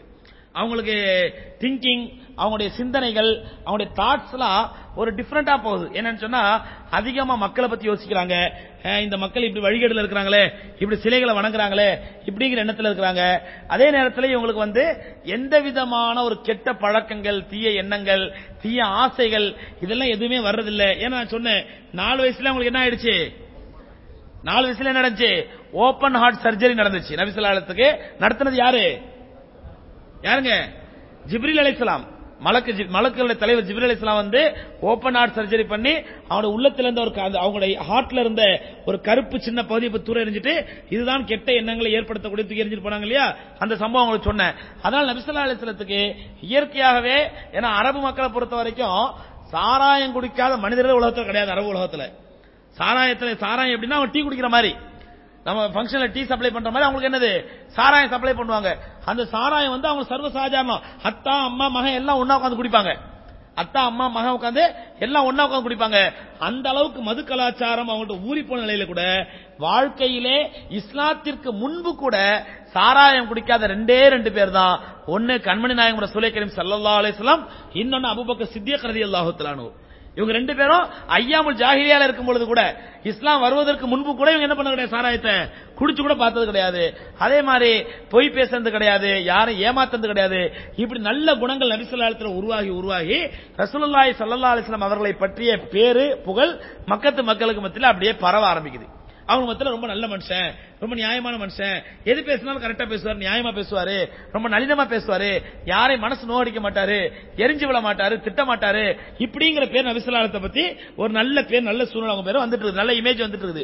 அவங்களுக்கு திங்கிங் அவங்களுடைய சிந்தனைகள் அவங்களுடைய தாட்ஸ் எல்லாம் ஒரு டிஃபரெண்டா போகுது என்னன்னு சொன்னா அதிகமா மக்களை பத்தி யோசிக்கிறாங்க அஹ் இந்த மக்கள் இப்படி வழிகேடுல இருக்கிறாங்களே இப்படி சிலைகளை வணங்குறாங்களே இப்படிங்கிற எண்ணத்துல இருக்கிறாங்க அதே நேரத்தில் இவங்களுக்கு வந்து எந்த விதமான ஒரு கெட்ட பழக்கங்கள் தீய எண்ணங்கள் தீய ஆசைகள் இதெல்லாம் எதுவுமே வர்றதில்லை ஏன்னா நான் சொன்னேன் நாலு வயசுல உங்களுக்கு என்ன ஆயிடுச்சு நாலு வயசுல என்ன நடந்துச்சு ஓபன் ஹார்ட் சர்ஜரி நடந்துச்சு நபிசல்லாத்துக்கு நடத்தினது யாரு யாருங்க ஜிப்ரில் அலைஹிஸ்ஸலாம் மலக்கு ஜி- மலக்குகளுடைய தலைவர் ஜிப்ரில் அலைஹிஸ்ஸலாம் வந்து ஓபன் ஹார்ட் சர்ஜரி பண்ணி அவனோட உள்ளத்துல இருந்த ஒரு க- அந்த அவங்களுடைய ஹார்ட்ல இருந்த ஒரு கருப்பு சின்ன பகுதியை இப்ப தூர எறிஞ்சிட்டு இதுதான் கெட்ட எண்ணங்களை ஏற்படுத்தக்கூடிய தூக்கி எறிஞ்சிட்டு போனாங்க இல்லையா அந்த சம்பவம் உங்களுக்கு சொன்னேன் அதனால நபிசல்லா அலிஸ்லத்துக்கு இயற்கையாகவே ஏன்னா அரபு மக்களை பொறுத்த வரைக்கும் சாராயம் குடிக்காத மனிதர்கள் உலகத்துல கிடையாது அரபு உலகத்துல சாராயத்துல சாராயம் எப்படின்னா அவன் டீ குடிக்கிற மாதிரி நம்ம ஃபங்க்ஷன்ல டீ சப்ளை பண்ற மாதிரி அவங்களுக்கு என்னது சாராயம் சப்ளை பண்ணுவாங்க அந்த சாராயம் வந்து அவங்க சர்வ சாதாரணம் அத்தா அம்மா மகன் எல்லாம் ஒண்ணா உட்காந்து குடிப்பாங்க அத்தா அம்மா மகன் உட்காந்து எல்லாம் ஒண்ணா உட்காந்து குடிப்பாங்க அந்த அளவுக்கு மது கலாச்சாரம் அவங்கள்ட்ட ஊறி போன நிலையில கூட வாழ்க்கையிலே இஸ்லாத்திற்கு முன்பு கூட சாராயம் குடிக்காத ரெண்டே ரெண்டு பேர் தான் ஒன்னு கண்மணி நாயகம் ரசூலை கரீம் ஸல்லல்லாஹு அலைஹி வஸல்லம் இன்னொன்னு அபூபக்கர் சித்திக் ரலியல்லாஹு தஆலா அன்ஹு இவங்க ரெண்டு பேரும் ஐயாமுல் ஜாஹிலியால இருக்கும் பொழுது கூட இஸ்லாம் வருவதற்கு முன்பு கூட இவங்க என்ன பண்ண கிடையாது சாராயத்தை குடிச்சு கூட பார்த்தது கிடையாது அதே மாதிரி பொய் பேசுறது கிடையாது யாரும் ஏமாத்துறது கிடையாது இப்படி நல்ல குணங்கள் நபிசுல்லாத்துல உருவாகி உருவாகி ரசூலுல்லாஹி ஸல்லல்லாஹு அலைஹி வஸல்லம் அவர்களை பற்றிய பேரு புகழ் மக்கத்து மக்களுக்கு மத்தியில் அப்படியே பரவ ஆரம்பிக்குது அவங்க மத்தியில் ரொம்ப நல்ல மனுஷன் ரொம்ப நியாயமான மனுஷன் எது பேசினாலும் கரெக்டா பேசுவார் நியாயமா பேசுவாரு ரொம்ப நளினமா பேசுவாரு யாரையும் மனசு நோடிக்க மாட்டாரு எரிஞ்சு விட மாட்டாரு திட்ட மாட்டாரு இப்படிங்கிற பேர் நபிசுல்லாலத்தை பத்தி ஒரு நல்ல பேர் நல்ல சூழ்நிலை அவங்க பேரும் வந்துட்டு இருக்குது நல்ல இமேஜ் வந்துட்டு இருக்குது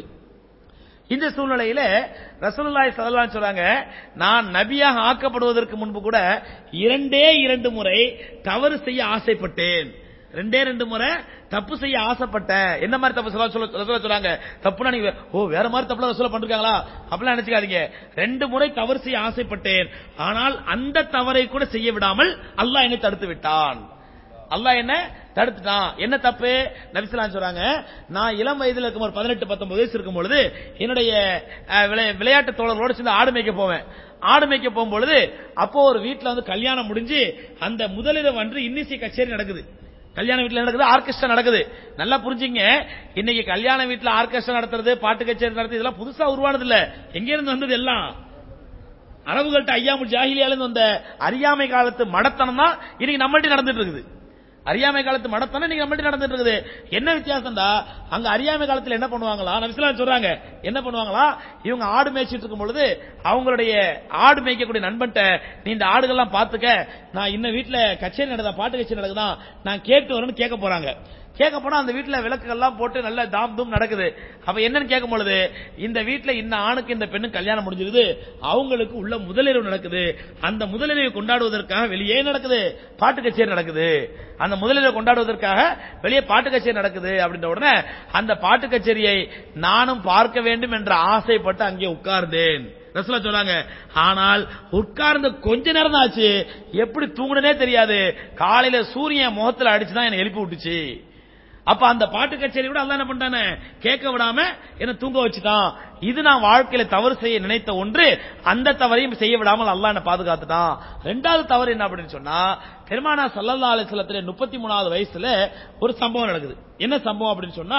இந்த சூழ்நிலையில ரசூலுல்லாஹி ஸல்லல்லாஹு அலைஹி சொல்றாங்க நான் நபியாக ஆக்கப்படுவதற்கு முன்பு கூட இரண்டே இரண்டு முறை தவறு செய்ய ஆசைப்பட்டேன் ரெண்டே ரெண்டு முறை தப்பு செய்ய ஆசைப்பட்டேன் என்ன மாதிரி தப்பு சொல்ல சொல்ல ரசூலுல்லாஹ் சொல்றாங்க தப்புனா நீங்க ஓ வேற மாதிரி தப்புலாம் ரசூலுல்லாஹ் பண்ணிருக்காங்களா அப்படிலாம் நினைச்சுக்காதீங்க ரெண்டு முறை தவறு செய்ய ஆசைப்பட்டேன் ஆனால் அந்த தவறை கூட செய்ய விடாமல் அல்லாஹ் என்னை தடுத்து விட்டான் அல்லாஹ் என்ன தடுத்துட்டான் என்ன தப்பு நபிசலாம் சொல்றாங்க நான் இளம் வயதுல இருக்கும் ஒரு பதினெட்டு பத்தொன்பது வயசு இருக்கும் பொழுது என்னுடைய அஹ், விளை- விளையாட்டு தோழர்களோடு சேர்ந்து ஆடு மேய்க்க போவேன் ஆடு மேய்க்க போகும்பொழுது அப்போ ஒரு வீட்டுல வந்து கல்யாணம் முடிஞ்சு அந்த முதலிரவு அன்று இன்னிசை கச்சேரி நடக்குது கல்யாண வீட்டுல நடக்குது ஆர்கெஸ்ட்ரா நடக்குது நல்லா புரிஞ்சுங்க இன்னைக்கு கல்யாண வீட்டுல ஆர்கெஸ்ட்ரா நடத்துறது பாட்டு கச்சேரி நடத்துறது இதெல்லாம் புதுசா உருவானது இல்ல எங்க இருந்து வந்தது எல்லாம் அரபுகள்ட்ட ஐயாமுல் ஜாஹிலியால இருந்து வந்த அறியாமை காலத்து மடத்தனம் தான் இன்னைக்கு நம்மள்ட்ட நடந்துட்டு இருக்குது அறியாமை காலத்து மடத்தனம் இன்னைக்கு நம்மள்ட்ட நடந்துட்டு இருக்குது என்ன வித்தியாசம்டா அங்க அறியாமை காலத்துல என்ன பண்ணுவாங்களா நபிஸ்லாம் சொல்றாங்க என்ன பண்ணுவாங்களா இவங்க ஆடு மேய்ச்சிட்டு இருக்கும் பொழுது அவங்களுடைய ஆடு மேய்க்கக்கூடிய நண்பன்ட்ட நீ இந்த ஆடுகள்லாம் பாத்துக்க நான் இன்னும் வீட்டுல கச்சேரி நடக்குதா பாட்டு கச்சேரி நடக்குதா நான் கேட்டு வரேன்னு கேட்க போறாங்க கேட்க போனா அந்த வீட்டுல விளக்குகள்லாம் போட்டு நல்ல தாம் தூம் நடக்குது அப்ப என்னன்னு கேட்கும் பொழுது இந்த வீட்டுல இந்த ஆணுக்கு இந்த பெண்ணுக்கு கல்யாணம் முடிஞ்சிருக்குது அவங்களுக்கு உள்ள முதலிரவு நடக்குது அந்த முதலிரவை கொண்டாடுவதற்காக வெளியே நடக்குது பாட்டு கச்சேரி நடக்குது அந்த முதலிரவை கொண்டாடுவதற்காக வெளியே பாட்டு கச்சேரி நடக்குது அப்படின்ற உடனே அந்த பாட்டு கச்சேரியை நானும் பார்க்க வேண்டும் என்ற ஆசைப்பட்டு அங்கே உட்கார்ந்தேன் ரசூலா சொன்னாங்க ஆனால் உட்கார்ந்து கொஞ்ச நேரம் தான் ஆச்சு எப்படி தூங்குனனே தெரியாது காலையில சூரியன் முகத்துல அடிச்சுதான் என்னை எழுப்பி விட்டுச்சு அப்ப அந்த பாட்டு கச்சேரி கூட அல்லாஹ் என்ன பண்ணிட்டானே கேட்க விடாம என்ன தூங்க வச்சுட்டான் இது நான் வாழ்க்கையில தவறு செய்ய நினைத்த ஒன்று அந்த தவறையும் செய்ய விடாமல் அல்லாஹ் என்ன பாதுகாத்துட்டான் ரெண்டாவது தவறு என்ன அப்படின்னு சொன்னா பெருமானா சல்லல்லா அலிஸ்லத்துல முப்பத்தி மூணாவது வயசுல ஒரு சம்பவம் நடக்குது என்ன சம்பவம் அப்படின்னு சொன்னா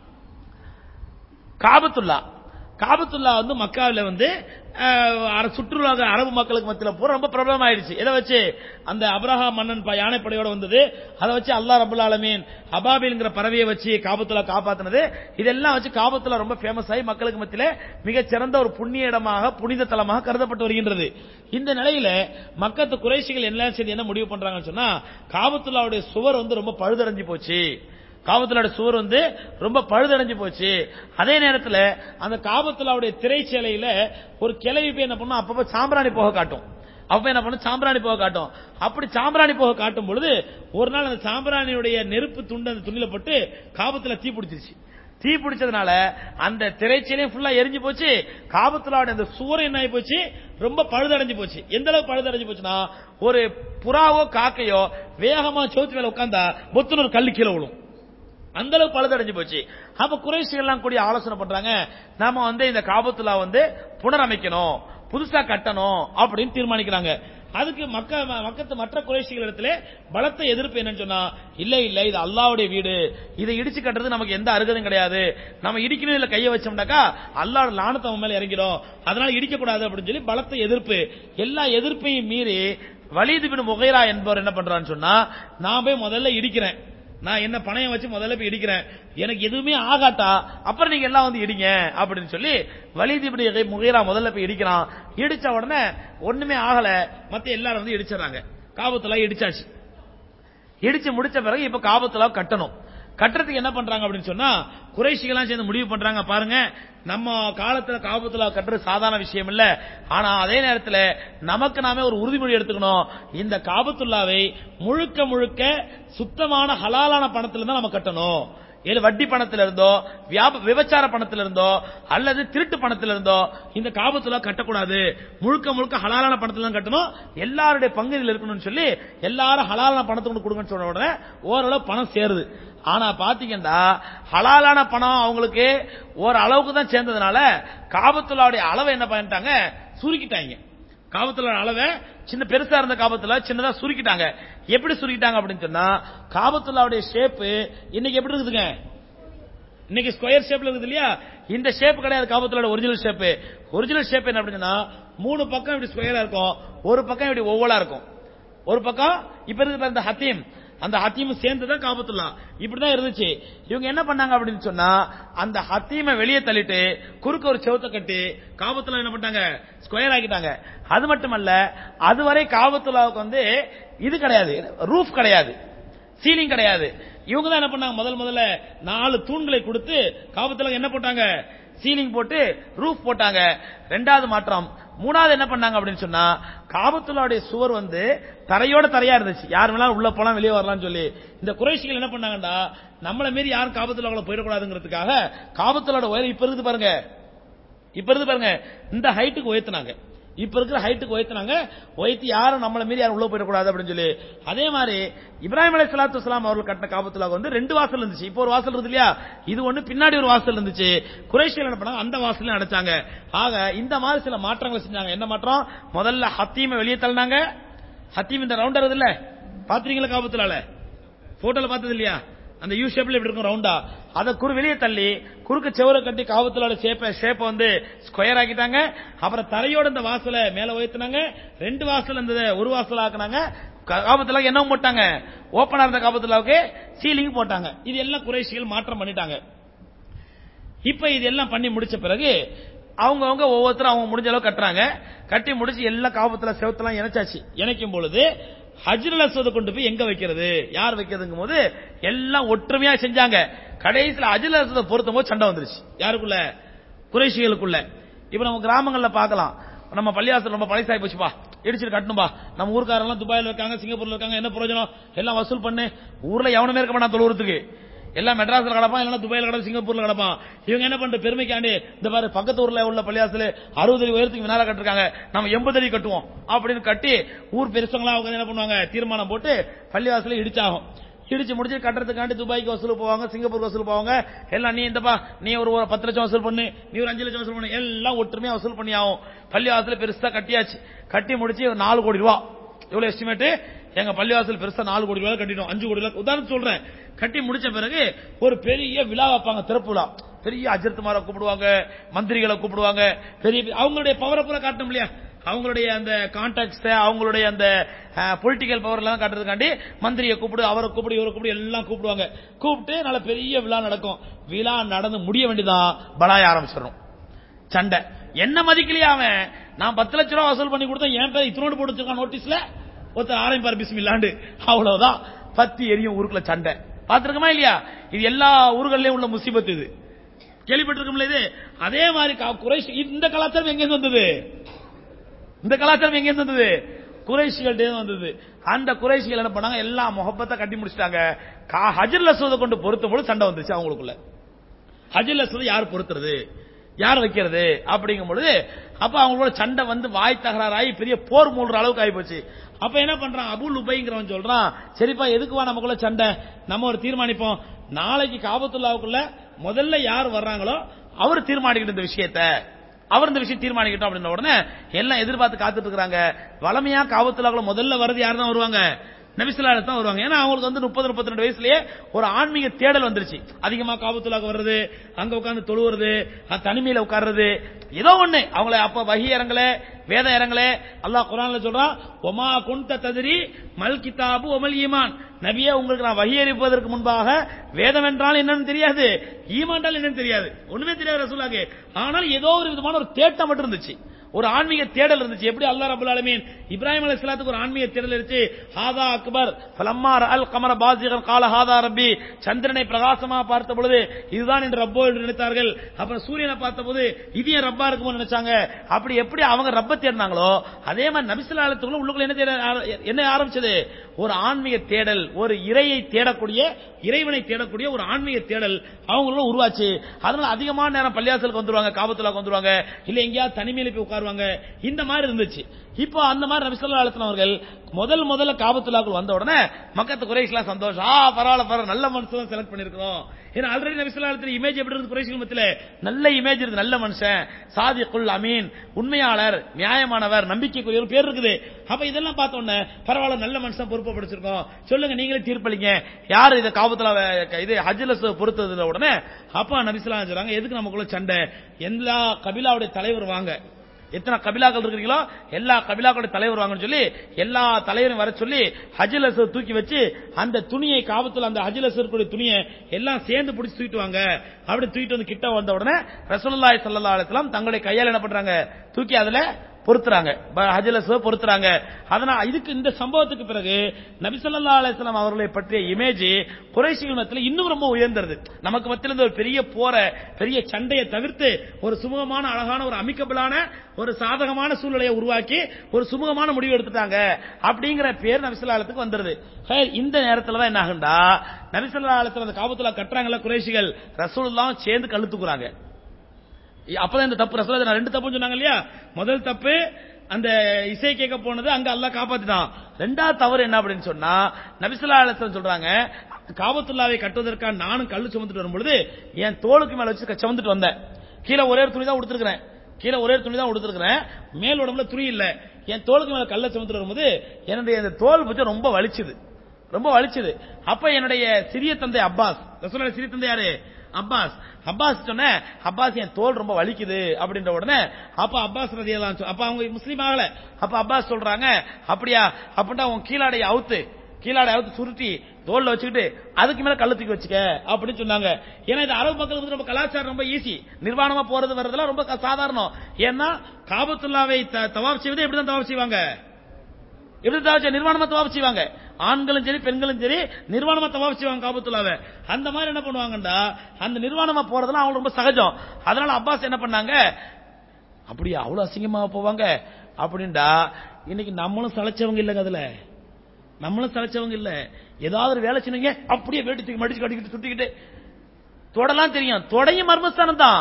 காபத்துல்லா காபத்துல்லா வந்து மக்காவில வந்து அஹ், அர- சுற்றுலா அரபு மக்களுக்கு மத்தியில் பூரா ரொம்ப பிரபலம் ஆயிடுச்சு எதை வச்சு அந்த அப்ரஹா மன்னன் ப- யானைப்படையோட வந்தது அதை வச்சு அல்லாஹ் ரபுல் ஆலமீன் அபாபில்ங்கிற பறவையை வச்சு காபத்துல்லா காப்பாத்தினது இதெல்லாம் வச்சு காபத்துல்லா ரொம்ப ஃபேமஸ் ஆகி மக்களுக்கு மத்தியில மிகச் சிறந்த ஒரு புண்ணிய இடமாக புனித தலமாக கருதப்பட்டு வருகின்றது இந்த நிலையில மக்கத்து குறைசிகள் என்ன செய்து என்ன முடிவு பண்றாங்கன்னு சொன்னா காபத்துல்லாவுடைய சுவர் வந்து ரொம்ப பழுதடைஞ்சு போச்சு காபத்துலாவோட சுவர் வந்து ரொம்ப பழுதடைஞ்சு போச்சு அதே நேரத்துல அந்த காபத்துலாவுடைய திரைச்சேலையில ஒரு கிளவி போய் என்ன பண்ணும் அப்பப்ப சாம்பிராணி போக காட்டும் அப்ப என்ன பண்ணும் சாம்பிராணி போக காட்டும் அப்படி சாம்பிராணி போக காட்டும் பொழுது ஒரு நாள் அந்த சாம்பிராணியுடைய நெருப்பு துண்டு அந்த துணியில பட்டு காபத்துல தீ பிடிச்சிருச்சு தீ பிடிச்சதுனால அந்த திரைச்சலையும் ஃபுல்லா எரிஞ்சு போச்சு காபத்துலாவுடைய அந்த சுவர் என்ன ஆகி போச்சு ரொம்ப பழுதடைஞ்சு போச்சு எந்த அளவுக்கு பழுதடைஞ்சு போச்சுன்னா ஒரு புறாவோ காக்கையோ வேகமா சோத்து மேல உட்கார்ந்தா பொத்துன்னு ஒரு கல்லு கீழே விழும் அந்த அளவுக்கு பழுதடைஞ்சு போச்சு அப்ப குறைஷிகள் எல்லாம் கூடிய ஆலோசனை பண்றாங்க நாம வந்து இந்த காபத்துலா வந்து புனரமைக்கணும் புதுசா கட்டணும் அப்படின்னு தீர்மானிக்கிறாங்க அதுக்கு மக்க மக்கத்து மற்ற குறைஷிகள் இடத்துல பலத்த எதிர்ப்பு என்னன்னு சொன்னா இல்ல இல்ல இது அல்லாவுடைய வீடு இதை இடிச்சு கட்டுறது நமக்கு எந்த அருகதும் கிடையாது நம்ம இடிக்கணும் இல்ல கைய வச்சோம்னாக்கா அல்லாஹ் லானத்தை அவன் மேல இறங்கிடும் அதனால இடிக்க கூடாது அப்படின்னு சொல்லி பலத்த எதிர்ப்பு எல்லா எதிர்ப்பையும் மீறி வலீது பின் முகைரா என்பவர் என்ன பண்றான்னு சொன்னா நான் போய் முதல்ல இடிக்கிறேன் நான் என்ன பணையம் வச்சு முதல்ல போய் இடிக்கிறேன் எனக்கு எதுவுமே ஆகாட்டா அப்புறம் நீங்க எல்லாம் வந்து இடிங்க அப்படின்னு சொல்லி வலிது இப்படி முகைரா முதல்ல போய் இடிக்கிறான் இடிச்ச உடனே ஒண்ணுமே ஆகல மத்த எல்லாரும் வந்து இடிச்சிடறாங்க காபத்துல இடிச்சாச்சு இடிச்சு முடிச்ச பிறகு இப்ப காபத்துல கட்டணும் கட்டுறதுக்கு என்ன பண்றாங்க அப்படின்னு சொன்னா குறைஷிகளாம் சேர்ந்து முடிவு பண்றாங்க பாருங்க நம்ம காலத்துல காபத்துல கட்டுறது சாதாரண விஷயம் இல்ல ஆனா அதே நேரத்துல நமக்கு நாமே ஒரு உறுதிமொழி எடுத்துக்கணும் இந்த காபத்துல்லாவை முழுக்க முழுக்க சுத்தமான ஹலாலான பணத்துல தான் நம்ம கட்டணும் இல்ல வட்டி பணத்துல இருந்தோ வியாப விபச்சார பணத்துல இருந்தோ அல்லது திருட்டு பணத்துல இருந்தோ இந்த காபத்துல கட்டக்கூடாது முழுக்க முழுக்க ஹலாலான பணத்துல தான் கட்டணும் எல்லாருடைய பங்குதில் இருக்கணும்னு சொல்லி எல்லாரும் ஹலாலான பணத்தை கொண்டு கொடுங்கன்னு சொன்ன உடனே ஓரளவு பணம் சேருது ஆனா பாத்தீங்கன்னா ஹலாலான பணம் அவங்களுக்கு ஒரு அளவுக்கு தான் சேர்ந்ததுனால காபத்துல்லாவுடைய அளவை என்ன பண்ணிட்டாங்க சுருக்கிட்டாங்க காபத்துல அளவை சின்ன பெருசா இருந்த காபத்துல சின்னதா சுருக்கிட்டாங்க எப்படி சுருக்கிட்டாங்க அப்படின்னு சொன்னா காபத்துல்லாவுடைய ஷேப் இன்னைக்கு எப்படி இருக்குதுங்க இன்னைக்கு ஸ்கொயர் ஷேப்ல இருக்குது இல்லையா இந்த ஷேப் கிடையாது காபத்துலோட ஒரிஜினல் ஷேப் ஒரிஜினல் ஷேப் என்ன அப்படின்னா மூணு பக்கம் இப்படி ஸ்கொயரா இருக்கும் ஒரு பக்கம் இப்படி ஒவ்வொலா இருக்கும் ஒரு பக்கம் இப்ப இருக்கிற இந்த ஹத்தீம் அந்த ஹத்தீம் சேர்ந்து தான் காபத்துல்லா இப்படிதான் இருந்துச்சு இவங்க என்ன பண்ணாங்க அப்படின்னு சொன்னா அந்த ஹத்தீமை வெளியே தள்ளிட்டு குறுக்க ஒரு செவத்தை கட்டி காபத்துல்லா என்ன பண்ணாங்க ஸ்கொயர் ஆக்கிட்டாங்க அது மட்டுமல்ல அதுவரை காபத்துல்லாவுக்கு வந்து இது கிடையாது ரூஃப் கிடையாது சீலிங் கிடையாது இவங்க தான் என்ன பண்ணாங்க முதல் முதல்ல நாலு தூண்களை கொடுத்து காபத்துல என்ன போட்டாங்க சீலிங் போட்டு ரூஃப் போட்டாங்க ரெண்டாவது மாற்றம் மூணாவது என்ன பண்ணாங்க அப்படின்னு சொன்னா காபத்துல்லாவுடைய சுவர் வந்து தரையோட தரையா இருந்துச்சு யார் வேணாலும் உள்ள போலாம் வெளியே வரலாம்னு சொல்லி இந்த குறைஷிகள் என்ன பண்ணாங்கன்னா நம்மள மீறி யாரும் காபத்துல்லாவுல போயிடக்கூடாதுங்கிறதுக்காக காபத்துல்லாவோட உயரம் இப்ப இருக்குது பாருங்க இப்ப இருந்து பாருங்க இந்த ஹைட்டுக்கு உயர்த்தினாங்க இப்ப இருக்கிற ஹைட்டுக்கு உயர்த்தினாங்க உயர்த்தி யாரும் நம்மள மீறி யாரும் உள்ள போயிடக்கூடாது அப்படின்னு சொல்லி அதே மாதிரி இப்ராஹிம் அலி சலாத்து வலாம் அவர்கள் கட்டின காபத்துல வந்து ரெண்டு வாசல் இருந்துச்சு இப்போ ஒரு வாசல் இருந்து இல்லையா இது ஒண்ணு பின்னாடி ஒரு வாசல் இருந்துச்சு குறைஷியல் என்ன பண்ணாங்க அந்த வாசலையும் அடைச்சாங்க ஆக இந்த மாதிரி சில மாற்றங்களை செஞ்சாங்க என்ன மாற்றம் முதல்ல ஹத்தீமை வெளியே தள்ளினாங்க ஹத்தீம் இந்த ரவுண்டர் இல்ல பாத்திரீங்களா காபத்துலால போட்டோல பார்த்தது இல்லையா அந்த யூ ஷேப்ல இப்படி இருக்கும் ரவுண்டா அதை குறு வெளியே தள்ளி குறுக்கு செவரை கட்டி காவத்தலோட ஷேப்ப ஷேப்ப வந்து ஸ்கொயர் ஆக்கிட்டாங்க அப்புறம் தரையோட இந்த வாசலை மேல உயர்த்தினாங்க ரெண்டு வாசல் இருந்தது ஒரு வாசல் ஆக்குனாங்க காபத்துல என்ன போட்டாங்க ஓப்பனா இருந்த காபத்துலாவுக்கு சீலிங் போட்டாங்க இது எல்லாம் குறைசிகள் மாற்றம் பண்ணிட்டாங்க இப்ப இது எல்லாம் பண்ணி முடிச்ச பிறகு அவங்கவங்க ஒவ்வொருத்தரும் அவங்க முடிஞ்ச அளவு கட்டுறாங்க கட்டி முடிச்சு எல்லா காபத்துல செவத்தெல்லாம் இணைச்சாச்சு இணைக்கும் பொழுது ஹஜ்ரல் அஸ்வதை கொண்டு போய் எங்க வைக்கிறது யார் வைக்கிறதுங்கும் போது எல்லாம் ஒற்றுமையா செஞ்சாங்க கடைசியில் அஜில் அஸ்வதை பொருத்தும் போது சண்டை வந்துருச்சு யாருக்குள்ள குறைஷிகளுக்குள்ள இப்ப நம்ம கிராமங்கள்ல பார்க்கலாம் நம்ம பள்ளியாசல் ரொம்ப பழசாகி போச்சுப்பா இடிச்சிட்டு கட்டணும்பா நம்ம ஊர்க்காரெல்லாம் துபாயில இருக்காங்க சிங்கப்பூர்ல இருக்காங்க என்ன பிரயோஜனம் எல்லாம் வசூல் பண்ணு ஊர்ல எவனுமே இருக்க மாட்டான் தொழுவுறதுக்கு எல்லாம் மெட்ராஸ்ல கிடப்பான் இல்லைன்னா துபாயில கிடப்பான் சிங்கப்பூர்ல கிடப்பான் இவங்க என்ன பண்ற பெருமைக்காண்டி இந்த பாரு பக்கத்து ஊர்ல உள்ள பள்ளியாசல் அறுபது அடி உயரத்துக்கு மேல கட்டிருக்காங்க நம்ம எண்பது அடி கட்டுவோம் அப்படின்னு கட்டி ஊர் பெருசங்களா அவங்க என்ன பண்ணுவாங்க தீர்மானம் போட்டு பள்ளிவாசல இடிச்சாகும் இடிச்சு முடிச்சு கட்டுறதுக்காண்டி துபாய்க்கு வசூல் போவாங்க சிங்கப்பூர் வசூல் போவாங்க எல்லாம் நீ இந்தப்பா நீ ஒரு ஒரு பத்து லட்சம் வசூல் பண்ணு நீ ஒரு அஞ்சு லட்சம் வசூல் பண்ணு எல்லாம் ஒற்றுமையா வசூல் பண்ணி ஆகும் பள்ளிவாசல பெருசா கட்டியாச்சு கட்டி முடிச்சு ஒரு நாலு கோடி ரூபா எவ்வளவு எஸ்டிமேட் எங்க பள்ளிவாசல் பெருசா நாலு கோடி ரூபாய் கட்டிட்டோம் அஞ்சு கோடி ரூபாய் உதாரணம் சொல்றேன் கட்டி முடிச்ச பிறகு ஒரு பெரிய விழா வைப்பாங்க திறப்பு விழா பெரிய அஜர்த்துமாரை கூப்பிடுவாங்க மந்திரிகளை கூப்பிடுவாங்க பெரிய அவங்களுடைய பவரை பூரா காட்டணும் இல்லையா அவங்களுடைய அந்த கான்டாக்ட்ஸ் அவங்களுடைய அந்த பொலிட்டிக்கல் பவர் எல்லாம் காட்டுறதுக்காண்டி மந்திரியை கூப்பிடு அவரை கூப்பிடு இவரை கூப்பிடு எல்லாம் கூப்பிடுவாங்க கூப்பிட்டு நல்ல பெரிய விழா நடக்கும் விழா நடந்து முடிய வேண்டியதான் பலாய ஆரம்பிச்சிடணும் சண்டை என்ன மதிக்கலையா அவன் நான் பத்து லட்சம் ரூபாய் வசூல் பண்ணி கொடுத்தேன் என் பேர் இத்தனோடு போட்டு வச்சிருக்கான் நோட்டீஸ்ல ஒருத்தர் ஆரம்பிப்பார் பிஸ்மில்லாண்டு அவ்வளவுதான் பத்தி எரியும் ஊருக்குள்ள சண்டை பாத்துருக்கமா இல்லையா இது எல்லா ஊர்கள்லயும் உள்ள முசிபத் இது கேள்விப்பட்டிருக்கோம்ல இது அதே மாதிரி குறைஷ் இந்த கலாச்சாரம் எங்க வந்தது இந்த கலாச்சாரம் எங்க வந்தது குறைஷிகள்டே வந்தது அந்த குறைஷிகள் என்ன பண்ணாங்க எல்லா முகப்பத்தை கட்டி முடிச்சிட்டாங்க ஹஜர் லசோதை கொண்டு பொருத்தும் போது சண்டை வந்துச்சு அவங்களுக்குள்ள ஹஜர் லசோதை யார் பொருத்துறது யார் வைக்கிறது அப்படிங்கும் பொழுது அப்ப அவங்களோட சண்டை வந்து வாய் தகராறாகி பெரிய போர் மூடுற அளவுக்கு ஆகி போச்சு அப்ப என்ன பண்றான் அபுல் உபைங்கிறவன் சொல்றான் சரிப்பா எதுக்குவா நமக்குள்ள சண்டை நம்ம ஒரு தீர்மானிப்போம் நாளைக்கு காபத்துல்லாவுக்குள்ள முதல்ல யார் வர்றாங்களோ அவர் தீர்மானிக்கிட்டு இந்த விஷயத்த அவர் இந்த விஷயம் தீர்மானிக்கட்டும் அப்படின்ன உடனே எல்லாம் எதிர்பார்த்து காத்துட்டு இருக்காங்க வளமையா காவத்துலாக்குள்ள முதல்ல வரது யார் தான் வருவாங்க நபிசுல்லால தான் வருவாங்க ஏன்னா அவங்களுக்கு வந்து முப்பது முப்பத்தி ரெண்டு வயசுலயே ஒரு ஆன்மீக தேடல் வந்துருச்சு அதிகமா காபத்துலாக வர்றது அங்க உட்கார்ந்து தொழுவுறது அஹ் தனிமையில உட்கார்றது ஏதோ ஒண்ணு அவங்கள அப்ப வகி இறங்கல வேதம் இறங்கல அல்லாஹ் குரான்ல சொல்றான் ஒமா குந்த ததிரி மல் கிதாபு ஒமல் ஈமான் நபியே உங்களுக்கு நான் வகி அறிவிப்பதற்கு முன்பாக வேதம் என்றால் என்னன்னு தெரியாது ஈமான்டால் என்னன்னு தெரியாது ஒண்ணுமே தெரியாது ரசூலாக்கு ஆனால் ஏதோ ஒரு விதமான ஒரு தேட்டம் மட்டும் இருந்துச்சு ஒரு ஆன்மீக தேடல் இருந்துச்சு எப்படி அல்லாஹ் ரபுல் ஆலமீன் இப்ராஹிம் அலைஹிஸ்ஸலாத்துக்கு ஒரு ஆன்மீக தேடல் இருந்துச்சு ஹாதா அக்பர் ஃபலம்மா அல் கமர பாசிகன் கால ஹாதா ரப்பி சந்திரனை பிரகாசமா பார்த்த பொழுது இதுதான் என்று ரப்போ என்று நினைத்தார்கள் அப்புறம் சூரியனை பார்த்த இது என் ரப்பா இருக்குமோ நினைச்சாங்க அப்படி எப்படி அவங்க ரப்ப தேடினாங்களோ அதே மாதிரி நபிசுல்லாத்துக்குள்ள உள்ளுக்குள்ள என்ன தேட என்ன ஆரம்பிச்சது ஒரு ஆன்மீக தேடல் ஒரு இறையை தேடக்கூடிய இறைவனை தேடக்கூடிய ஒரு ஆன்மீக தேடல் அவங்கள உருவாச்சு அதனால அதிகமான நேரம் பள்ளியாசலுக்கு வந்துருவாங்க காபத்துலாக்கு வந்துருவாங்க இல்ல எங்கேயாவது தனிமையில போய் உட்காருவாங்க இந்த மாதிரி இருந்துச்சு இப்போ அந்த மாதிரி நபிசல்லா அலுவலம் அவர்கள் முதல் முதல்ல காபத்துலாக்குள் வந்த உடனே மக்கத்து குறைஷ்லாம் சந்தோஷம் ஆ பரவாயில்ல பரவாயில்ல நல்ல மனுஷன் செலக்ட் பண்ணிருக்கிறோம் ஏன்னா ஆல்ரெடி நபிசல்லா அலுவலத்துல இமேஜ் எப்படி இருந்து குறைஷிகள் மத்தியில நல்ல இமேஜ் இருக்கு நல்ல மனுஷன் சாதிக்குல் அமீன் உண்மையாளர் நியாயமானவர் நம்பிக்கைக்குரிய ஒரு பேர் இருக்குது அப்ப இதெல்லாம் பார்த்த உடனே பரவாயில்ல நல்ல மனுஷன் பொறுப்பு படிச்சிருக்கோம் சொல்லுங்க நீங்களே தீர்ப்பளிங்க யாரு இதை காபத்துல இது ஹஜ்ல பொறுத்ததுல உடனே அப்பா நபிசுல்லா சொல்றாங்க எதுக்கு நமக்குள்ள சண்டை எல்லா கபிலாவுடைய தலைவர் வாங்க எத்தனை கபிலாக்கள் இருக்கிறீங்களோ எல்லா கபிலாக்களுடைய தலைவர் வாங்கன்னு சொல்லி எல்லா தலைவரும் வர சொல்லி ஹஜில் அசர் தூக்கி வச்சு அந்த துணியை காபத்துல அந்த ஹஜில் அசருக்குரிய துணியை எல்லாம் சேர்ந்து பிடிச்சி தூக்கிட்டு வாங்க அப்படி தூக்கிட்டு வந்து கிட்ட வந்த உடனே ரசூலுல்லாஹி ஸல்லல்லாஹு அலைஹி வஸல்லம் தங்களுடைய கையால என்ன பண்றாங்க தூக்கி அதுல பொருத்துறாங்க ஹஜிலச பொருத்துறாங்க அதனால இதுக்கு இந்த சம்பவத்துக்கு பிறகு நபி ஸல்லல்லாஹு அலைஹி வஸல்லம் அவர்களை பற்றிய இமேஜ் குறைஷிகள் மத்தியில் இன்னும் ரொம்ப உயர்ந்தது நமக்கு மத்தியில் இருந்த ஒரு பெரிய போற பெரிய சண்டையை தவிர்த்து ஒரு சுமூகமான அழகான ஒரு அமிக்கபிளான ஒரு சாதகமான சூழ்நிலையை உருவாக்கி ஒரு சுமூகமான முடிவு எடுத்துட்டாங்க அப்படிங்கிற பேர் நபிசல்லாலத்துக்கு வந்துருது இந்த நேரத்துல தான் என்ன ஆகுண்டா நபிசல்லாலத்துல அந்த காபத்துல கட்டுறாங்கல்ல குறைஷிகள் ரசூல்லாம் சேர்ந்து கழுத்துக்குறாங்க அப்பதான் இந்த தப்பு ரசூல் ரெண்டு தப்புன்னு சொன்னாங்க இல்லையா முதல் தப்பு அந்த இசை கேட்க போனது அங்க அல்லா காப்பாத்திட்டான் ரெண்டாவது தவறு என்ன அப்படின்னு சொன்னா நபிசுல்லா அலிஸ்லாம் சொல்றாங்க காபத்துல்லாவை கட்டுவதற்காக நானும் கல்லு சுமந்துட்டு வரும்பொழுது என் தோளுக்கு மேல வச்சு சுமந்துட்டு வந்தேன் கீழே ஒரே துணி தான் உடுத்திருக்கிறேன் கீழே ஒரே துணி தான் உடுத்திருக்கிறேன் மேல் உடம்புல துணி இல்ல என் தோளுக்கு மேல கல்ல சுமந்துட்டு வரும்போது என்னுடைய அந்த தோல் பற்றி ரொம்ப வலிச்சுது ரொம்ப வலிச்சுது அப்ப என்னுடைய சிறிய தந்தை அப்பாஸ் ரசூலோட சிறிய தந்தை யாரு அப்பாஸ் அப்பாஸ் சொன்ன அப்பாஸ் என் தோல் ரொம்ப வலிக்குது அப்படின்ற உடனே அப்ப அப்பாஸ் ரதியெல்லாம் அப்ப அவங்க முஸ்லீம் ஆகல அப்ப அப்பாஸ் சொல்றாங்க அப்படியா அப்படின்னா உன் கீழாடைய அவுத்து கீழாடை அவுத்து சுருட்டி தோல்ல வச்சுக்கிட்டு அதுக்கு மேல கள்ளத்துக்கு வச்சுக்க அப்படின்னு சொன்னாங்க ஏன்னா இது அரபு மக்களுக்கு வந்து ரொம்ப கலாச்சாரம் ரொம்ப ஈஸி நிர்வாணமா போறது வர்றதுலாம் ரொம்ப சாதாரணம் ஏன்னா காபத்துல்லாவை தவாப் செய்வது எப்படிதான் தவாப் செய்வாங்க எப்படி தவாப் நிர்வாணமா தவாப் செய்வாங்க ஆண்களும் சரி பெண்களும் சரி நிர்வாணமா தவாப் செய்வாங்க காபத்துல்லாவை அந்த மாதிரி என்ன பண்ணுவாங்கடா அந்த நிர்வாணமா போறதெல்லாம் அவங்களுக்கு ரொம்ப சகஜம் அதனால அப்பாஸ் என்ன பண்ணாங்க அப்படியா அவ்வளவு அசிங்கமா போவாங்க அப்படின்டா இன்னைக்கு நம்மளும் சளைச்சவங்க இல்லைங்க அதுல நம்மளும் சளைச்சவங்க இல்ல ஏதாவது ஒரு வேலை செய்வீங்க அப்படியே வேட்டி தூக்கி மடிச்சு கட்டிக்கிட்டு சுட்டிக்கிட்டு தொடலாம் தெரியும் தொடையும் மர்மஸ்தானம் தான்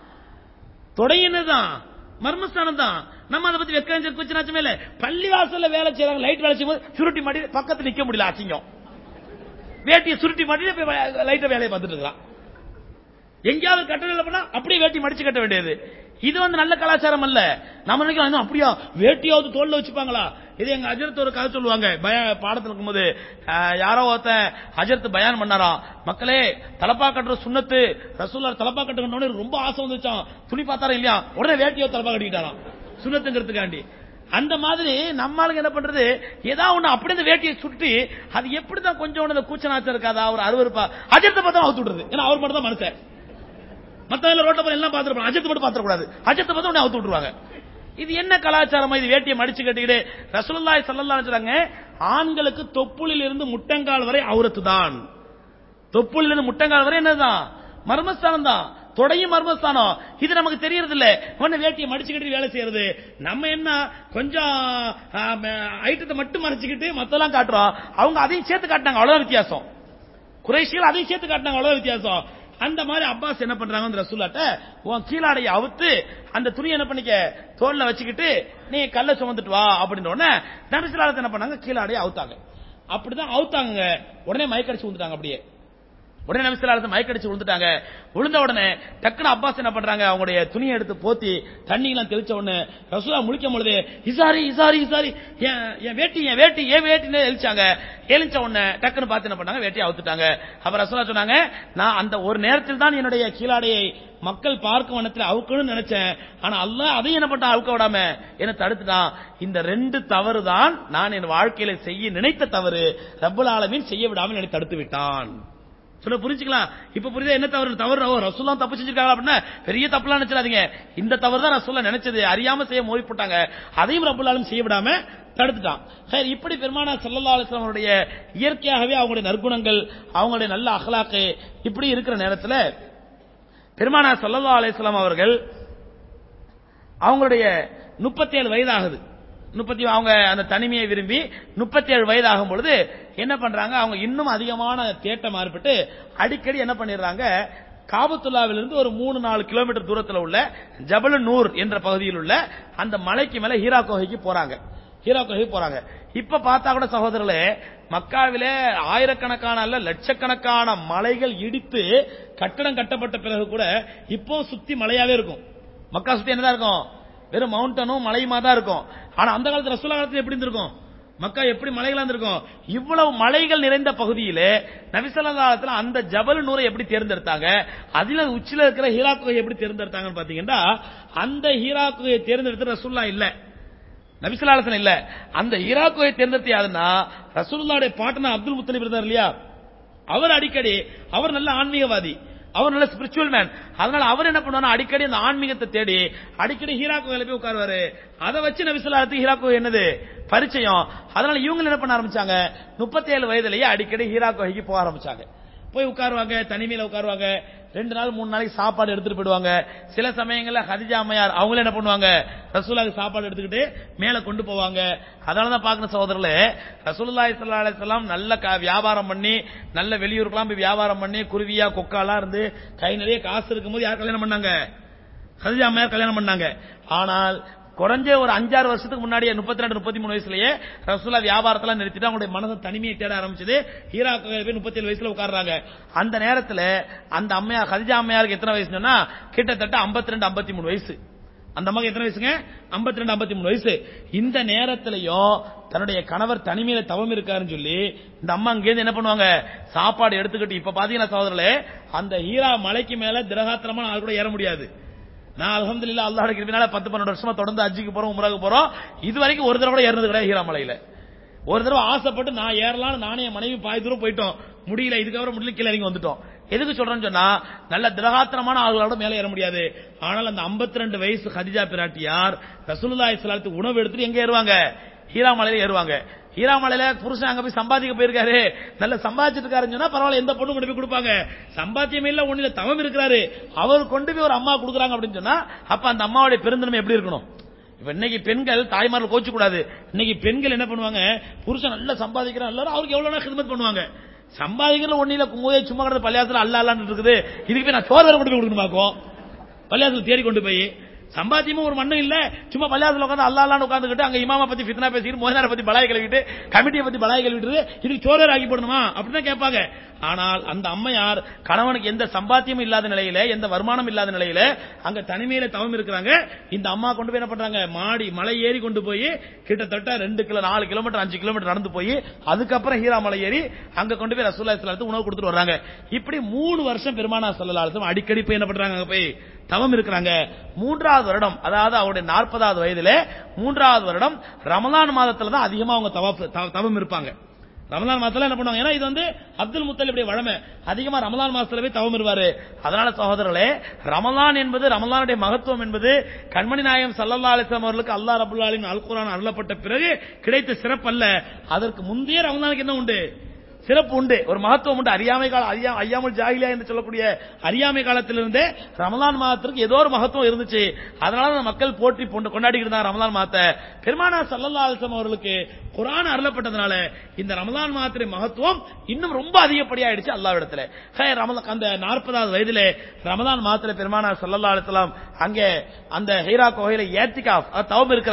தொடையின்னு தான் மர்மஸ்தானம் தான் நம்ம அதை பத்தி வெக்கம் குச்சினாச்சுமே இல்ல பள்ளி வாசல்ல வேலை செய்யறாங்க லைட் வேலை செய்யும்போது சுருட்டி மாட்டி பக்கத்துல நிக்க முடியல அசிங்கம் வேட்டியை சுருட்டி மாட்டி லைட்ட வேலையை பார்த்துட்டு இருக்கான் எங்கேயாவது கட்டணம் பண்ணா அப்படியே வேட்டி மடிச்சு கட்ட வேண்டியது இது வந்து நல்ல கலாச்சாரம் அல்ல நம்ம நினைக்கிறோம் அப்படியா வேட்டியாவது தோல்ல வச்சுப்பாங்களா இது எங்க அஜரத் ஒரு கதை சொல்லுவாங்க பாடத்தில் இருக்கும்போது யாரோ ஒருத்தன் அஜரத் பயான் பண்ணாராம் மக்களே தலப்பா கட்டுற சுண்ணத்து ரசூல்லா தலப்பா கட்டுறோன்னு ரொம்ப ஆசை வந்துச்சான் துணி பார்த்தாரா இல்லையா உடனே வேட்டியோ தலப்பா கட்டிக்கிட்டாராம் சுண்ணத்துங்கிறதுக்காண்டி அந்த மாதிரி நம்மளுக்கு என்ன பண்றது ஏதாவது ஒண்ணு அப்படி இந்த வேட்டியை சுட்டி அது எப்படிதான் கொஞ்சம் ஒண்ணு கூச்சநாச்சம் இருக்காதா ஒரு அருவருப்பா அஜரத்தை பார்த்தா அவுத்து விடுறது ஏன்னா அவர் மட்டும் தான் மனுஷன் மத்தவங்க ரோட்ட போய் எல்லாம் பாத்துருப்பாங்க அஜத்தை மட்டும் பாத்திரக்கூடாது அஜத்தை பார்த்து உடனே அவுத்து விட்டுருவாங்க இது என்ன கலாச்சாரம் இது வேட்டியை மடிச்சு கட்டிக்கிட்டு ரசூலுல்லாஹி ஸல்லல்லாஹு அலைஹி சொல்றாங்க ஆண்களுக்கு தொப்புளில் இருந்து முட்டங்கால் வரை அவுரத்து தான் தொப்புளில் இருந்து முட்டங்கால் வரை என்னதான் மர்மஸ்தானம் தான் தொடையும் மர்மஸ்தானம் இது நமக்கு தெரியறது இல்ல ஒண்ணு வேட்டியை மடிச்சுக்கிட்டு வேலை செய்யறது நம்ம என்ன கொஞ்சம் ஐட்டத்தை மட்டும் மறைச்சுக்கிட்டு மத்தெல்லாம் காட்டுறோம் அவங்க அதையும் சேர்த்து காட்டினாங்க அவ்வளவு வித்தியாசம் குறைசிகள் அதையும் சேர்த்து காட்டினாங்க அவ்வளவு வித்தியாசம் அந்த மாதிரி அப்பாஸ் என்ன பண்றாங்க ரசூலாட்ட உன் கீழாடைய அவுத்து அந்த துணி என்ன பண்ணிக்க தோல்ல வச்சுக்கிட்டு நீ கல்ல சுமந்துட்டு வா அப்படின்ற உடனே நபிசுலாலத்தை என்ன பண்ணாங்க கீழாடைய அவுத்தாங்க அப்படிதான் அவுத்தாங்க உடனே மயக்கடிச்சு வந்துட்டாங்க அப்படியே உடனே நபிசல்லாசன் மயக்கடிச்சு விழுந்துட்டாங்க விழுந்த உடனே டக்குனு அப்பாஸ் என்ன பண்றாங்க அவங்களுடைய துணியை எடுத்து போத்தி தண்ணி எல்லாம் தெளிச்ச உடனே ரசூலா முழிக்கும் பொழுது இசாரி இசாரி இசாரி என் என் வேட்டி என் வேட்டி என் வேட்டின்னு எழுச்சாங்க எழுச்ச உடனே டக்குன்னு பார்த்து என்ன பண்ணாங்க வேட்டியை அவுத்துட்டாங்க அப்ப ரசூலா சொன்னாங்க நான் அந்த ஒரு நேரத்தில் தான் என்னுடைய கீழாடையை மக்கள் பார்க்கும் வண்ணத்தில் அவுக்கணும்னு நினைச்சேன் ஆனா அல்லாஹ் அதையும் என்ன பண்ண அவுக்க விடாம என்ன தடுத்துட்டான் இந்த ரெண்டு தவறு தான் நான் என் வாழ்க்கையில செய்ய நினைத்த தவறு ரப்பல் ஆலமீன் செய்ய விடாமல் என்னை தடுத்து விட்டான் சொல்ல புரிஞ்சுக்கலாம் இப்ப புரியுதா என்ன தவறு தவறு ஓ ரசூல்லாம் தப்பு செஞ்சிருக்காங்க அப்படின்னா பெரிய தப்புலாம் நினைச்சிடாதீங்க இந்த தவறு தான் ரசூல்லா நினைச்சது அறியாம செய்ய மோதி போட்டாங்க அதையும் ரப்பல் ஆலமீன் செய்ய விடாம தடுத்துட்டான் சரி இப்படி பெருமானா சல்லல்லா அலிஸ்லாம் அவருடைய இயற்கையாகவே அவங்களுடைய நற்குணங்கள் அவங்களுடைய நல்ல அகலாக்கு இப்படி இருக்கிற நேரத்தில் பெருமானா சல்லல்லா அலிஸ்லாம் அவர்கள் அவங்களுடைய முப்பத்தி ஏழு வயதாகுது முப்பத்தி அவங்க அந்த தனிமையை விரும்பி முப்பத்தி ஏழு வயதாகும் பொழுது என்ன பண்றாங்க அவங்க இன்னும் அதிகமான தேட்டம் ஏற்பட்டு அடிக்கடி என்ன பண்ணிடுறாங்க காபத்துல்லாவிலிருந்து ஒரு மூணு நாலு கிலோமீட்டர் தூரத்தில் உள்ள ஜபலு நூர் என்ற பகுதியில் உள்ள அந்த மலைக்கு மேல ஹீரா கோகைக்கு போறாங்க ஹீரா கோகை போறாங்க இப்ப பார்த்தா கூட சகோதரர்களே மக்காவிலே ஆயிரக்கணக்கான அல்ல லட்சக்கணக்கான மலைகள் இடித்து கட்டடம் கட்டப்பட்ட பிறகு கூட இப்போ சுத்தி மலையாவே இருக்கும் மக்கா சுத்தி என்னதான் இருக்கும் வெறும் மவுண்டனும் மலையுமா தான் இருக்கும் ஆனா அந்த காலத்துல ரசூலா காலத்துல எப்படி இருந்திருக்கும் மக்கா எப்படி மலைகளா இருந்திருக்கும் இவ்வளவு மலைகள் நிறைந்த பகுதியிலே நபிசல்லா காலத்துல அந்த ஜபல் நூரை எப்படி தேர்ந்தெடுத்தாங்க அதுல உச்சில இருக்கிற ஹீரா குகையை எப்படி தேர்ந்தெடுத்தாங்கன்னு பாத்தீங்கன்னா அந்த ஹீரா குகையை தேர்ந்தெடுத்து ரசூல்லா இல்ல நபிசல்லாசன் இல்ல அந்த ஹீரா குகையை தேர்ந்தெடுத்து யாருன்னா ரசூலுல்லாவுடைய பாட்டனா அப்துல் முத்தலிப் இருந்தார் இல்லையா அவர் அடிக்கடி அவர் நல்ல ஆன்மீகவாதி அவர் நல்ல ஸ்பிரிச்சுவல் மேன் அதனால அவர் என்ன பண்ணுவார் அடிக்கடி அந்த ஆன்மீகத்தை தேடி அடிக்கடி ஹீரா கோயில போய் உட்காருவாரு அதை வச்சு நபிசல்லாத்துக்கு ஹீரா கோயில் என்னது பரிச்சயம் அதனால இவங்க என்ன பண்ண ஆரம்பிச்சாங்க முப்பத்தி ஏழு வயதுலயே அடிக்கடி ஹீரா கோகைக்கு போக ஆரம்பிச்சாங்க போய் உட்காருவாங்க தனிமையில உட்காருவாங்க ரெண்டு நாள் மூணு நாளைக்கு சாப்பாடு எடுத்துட்டு போயிடுவாங்க சில சமயங்கள்ல ஹதிஜா அம்மையார் அவங்களே என்ன பண்ணுவாங்க ரசூலாக்கு சாப்பாடு எடுத்துக்கிட்டு மேல கொண்டு போவாங்க அதனாலதான் பாக்கணும் சகோதரர்களே ரசூலுல்லாஹி ஸல்லல்லாஹு அலைஹி வஸல்லம் நல்ல க- வியாபாரம் பண்ணி நல்ல வெளியூருக்குலாம் போய் வியாபாரம் பண்ணி குருவியா கொக்காலாம் இருந்து கை நிறைய காசு இருக்கும்போது யார் கல்யாணம் பண்ணாங்க ஹதிஜா அம்மையார் கல்யாணம் பண்ணாங்க ஆனால் குறைஞ்ச ஒரு அஞ்சாறு வருஷத்துக்கு முன்னாடியே முப்பத்தி ரெண்டு முப்பத்தி மூணு வயசுலயே ரசூலா வியாபாரத்தெல்லாம் நிறுத்திட்டு அவங்களுடைய மனசு தனிமையை தேட ஆரம்பிச்சது ஹீரா கோயில் போய் முப்பத்தி ஏழு வயசுல உட்கார்றாங்க அந்த நேரத்துல அந்த அம்மையார் ஹதிஜா அம்மையாருக்கு எத்தனை வயசுன்னா கிட்டத்தட்ட 52 ரெண்டு ஐம்பத்தி மூணு வயசு அந்த அம்மாக்கு எத்தனை வயசுங்க 52 ரெண்டு ஐம்பத்தி மூணு வயசு இந்த நேரத்திலையும் தன்னுடைய கணவர் தனிமையில தவம் இருக்காருன்னு சொல்லி இந்த அம்மா அங்கேருந்து என்ன பண்ணுவாங்க சாப்பாடு எடுத்துக்கிட்டு இப்ப பாத்தீங்கன்னா சகோதரர்களே அந்த ஹீரா மலைக்கு மேல திரகாத்திரமா ஆள் கூட ஏற முடியாது நான் அல்ஹம்துலில்லாஹ் அல்லாஹ்வுடைய கிருபையினால 10 12 வருஷமா தொடர்ந்து ஹஜ்ஜுக்கு போறோம் உம்ராக்கு போறோம் இது வரைக்கும் ஒரு தடவை கூட ஏறினது கிடையாது ஹீரா மலையில ஒரு தடவை ஆசைப்பட்டு நான் ஏறலாம்னு நானே என் மனைவி பாதி தூரம் போயிட்டோம் முடியல இதுக்கப்புறம் முடியல கீழே இறங்கி வந்துட்டோம் எதுக்கு சொல்றேன்னு சொன்னா நல்ல திரகாத்திரமான ஆளுகளோட மேல ஏற முடியாது ஆனால் அந்த 52 வயசு ஹதிஜா பிராட்டியார் ரசூலுல்லாஹி ஸல்லல்லாஹு அலைஹி உணவு எடுத்துட்டு எங்க ஏறுவாங்க ஹீராமலையில ஏறுவாங்க ஹீராமலையில புருஷன் அங்க போய் சம்பாதிக்க போயிருக்காரு நல்ல சம்பாதிச்சிட்டு இருக்காருன்னு சொன்னா பரவாயில்ல எந்த பொண்ணு கொண்டு போய் கொடுப்பாங்க சம்பாத்தியம் இல்ல ஒண்ணுல தவம் இருக்கிறாரு அவர் கொண்டு போய் ஒரு அம்மா கொடுக்குறாங்க அப்படின்னு சொன்னா அப்ப அந்த அம்மாவுடைய பெருந்தன்மை எப்படி இருக்கணும் இப்ப இன்னைக்கு பெண்கள் தாய்மார்கள் கோச்சு கூடாது இன்னைக்கு பெண்கள் என்ன பண்ணுவாங்க புருஷன் நல்லா சம்பாதிக்கிறான் எல்லாரும் அவருக்கு எவ்வளவு ஹிதமத் பண்ணுவாங்க சம்பாதிக்கிற ஒன்னில கும்போதே சும்மா கிடந்த பள்ளியாசல அல்ல அல்லான்னு இருக்குது இதுக்கு போய் நான் சோறு வேற கொண்டு போய் கொடுக்கணுமாக்கும் பள்ளியாசல் தேடி கொண்டு போய் சம்பாத்தியமும் ஒரு மண்ணும் இல்ல சும்மா பள்ளியாசல உட்காந்து அல்லா அல்லான்னு உட்காந்துக்கிட்டு அங்க இமாமா பத்தி ஃபித்னா பேசிட்டு மோதனாரை பத்தி பலாய் கழுவிட்டு கமிட்டியை பத்தி பலாய் கழுவிட்டு இதுக்கு சோறு ஆக்கி போடணுமா அப்படின்னு கேட்பாங்க ஆனால் அந்த அம்மையார் கணவனுக்கு எந்த சம்பாத்தியமும் இல்லாத நிலையில எந்த வருமானம் இல்லாத நிலையில அங்க தனிமையில தவம் இருக்கிறாங்க இந்த அம்மா கொண்டு போய் என்ன பண்றாங்க மாடி மலை ஏறி கொண்டு போய் கிட்டத்தட்ட ரெண்டு கிலோ நாலு கிலோமீட்டர் அஞ்சு கிலோமீட்டர் நடந்து போய் அதுக்கப்புறம் ஹீரா மலை ஏறி அங்க கொண்டு போய் ரசூல்லா ஸல்லல்லாஹு உணவு கொடுத்துட்டு வர்றாங்க இப்படி மூணு வருஷம் பெருமானா ஸல்லல்லாஹு அலைஹி வஸல்லம் அடிக்கடி போய் என்ன பண்றாங்க அங்க போய் தவம் இருக்கிறாங்க மூன்றாவது வருடம் அதாவது அவருடைய நாற்பதாவது வயதில மூன்றாவது வருடம் ரமலான் மாதத்துல தான் அதிகமா அவங்க தவாப் தவ- தவம் இருப்பாங்க ரமலான் மாசத்துல என்ன பண்ணுவாங்க ஏன்னா இது வந்து அப்துல் முத்தலிபுடைய வழமை அதிகமா ரமலான் மாசத்துல போய் தவம் இருவாரு அதனால சகோதரர்களே ரமலான் என்பது ரமலானுடைய மகத்துவம் என்பது கண்மணி நாயகம் சல்லல்லா அலிஸ்லாம் அவர்களுக்கு அல்லாஹ் ரபுல்லா அலின் அல் குர்ஆன் அருளப்பட்ட பிறகு கிடைத்த சிறப்பு அல்ல அதற்கு முந்தைய ரமலானுக்கு என்ன உண்டு சிறப்பு உண்டு ஒரு மகத்துவம் உண்டு அறியாமை கால அறியா ஐயாமல் ஜாகிலியா என்று சொல்லக்கூடிய அறியாமை காலத்திலிருந்தே ரமலான் மாதத்திற்கு ஏதோ ஒரு மகத்துவம் இருந்துச்சு அதனால அந்த மக்கள் போற்றி கொண்டு கொண்டாடிக்கிட்டு இருந்தாங்க ரமலான் மாதத்தை பெருமானா சல்லல்லா அலிஸ்லாம் அவர்களுக்கு குரான் அருளப்பட்டதுனால இந்த ரமலான் மாதத்துடைய மகத்துவம் இன்னும் ரொம்ப அதிகப்படியாயிடுச்சு அல்லாவிடத்துல ஹே, ரமலான் அந்த நாற்பதாவது வயதிலே ரமலான் மாதத்துல பெருமானா சல்லல்லா அலிஸ்லாம் அங்கே அந்த ஹீரா கோயில ஏத்திகாஃப் தவம் இருக்கிறாங்க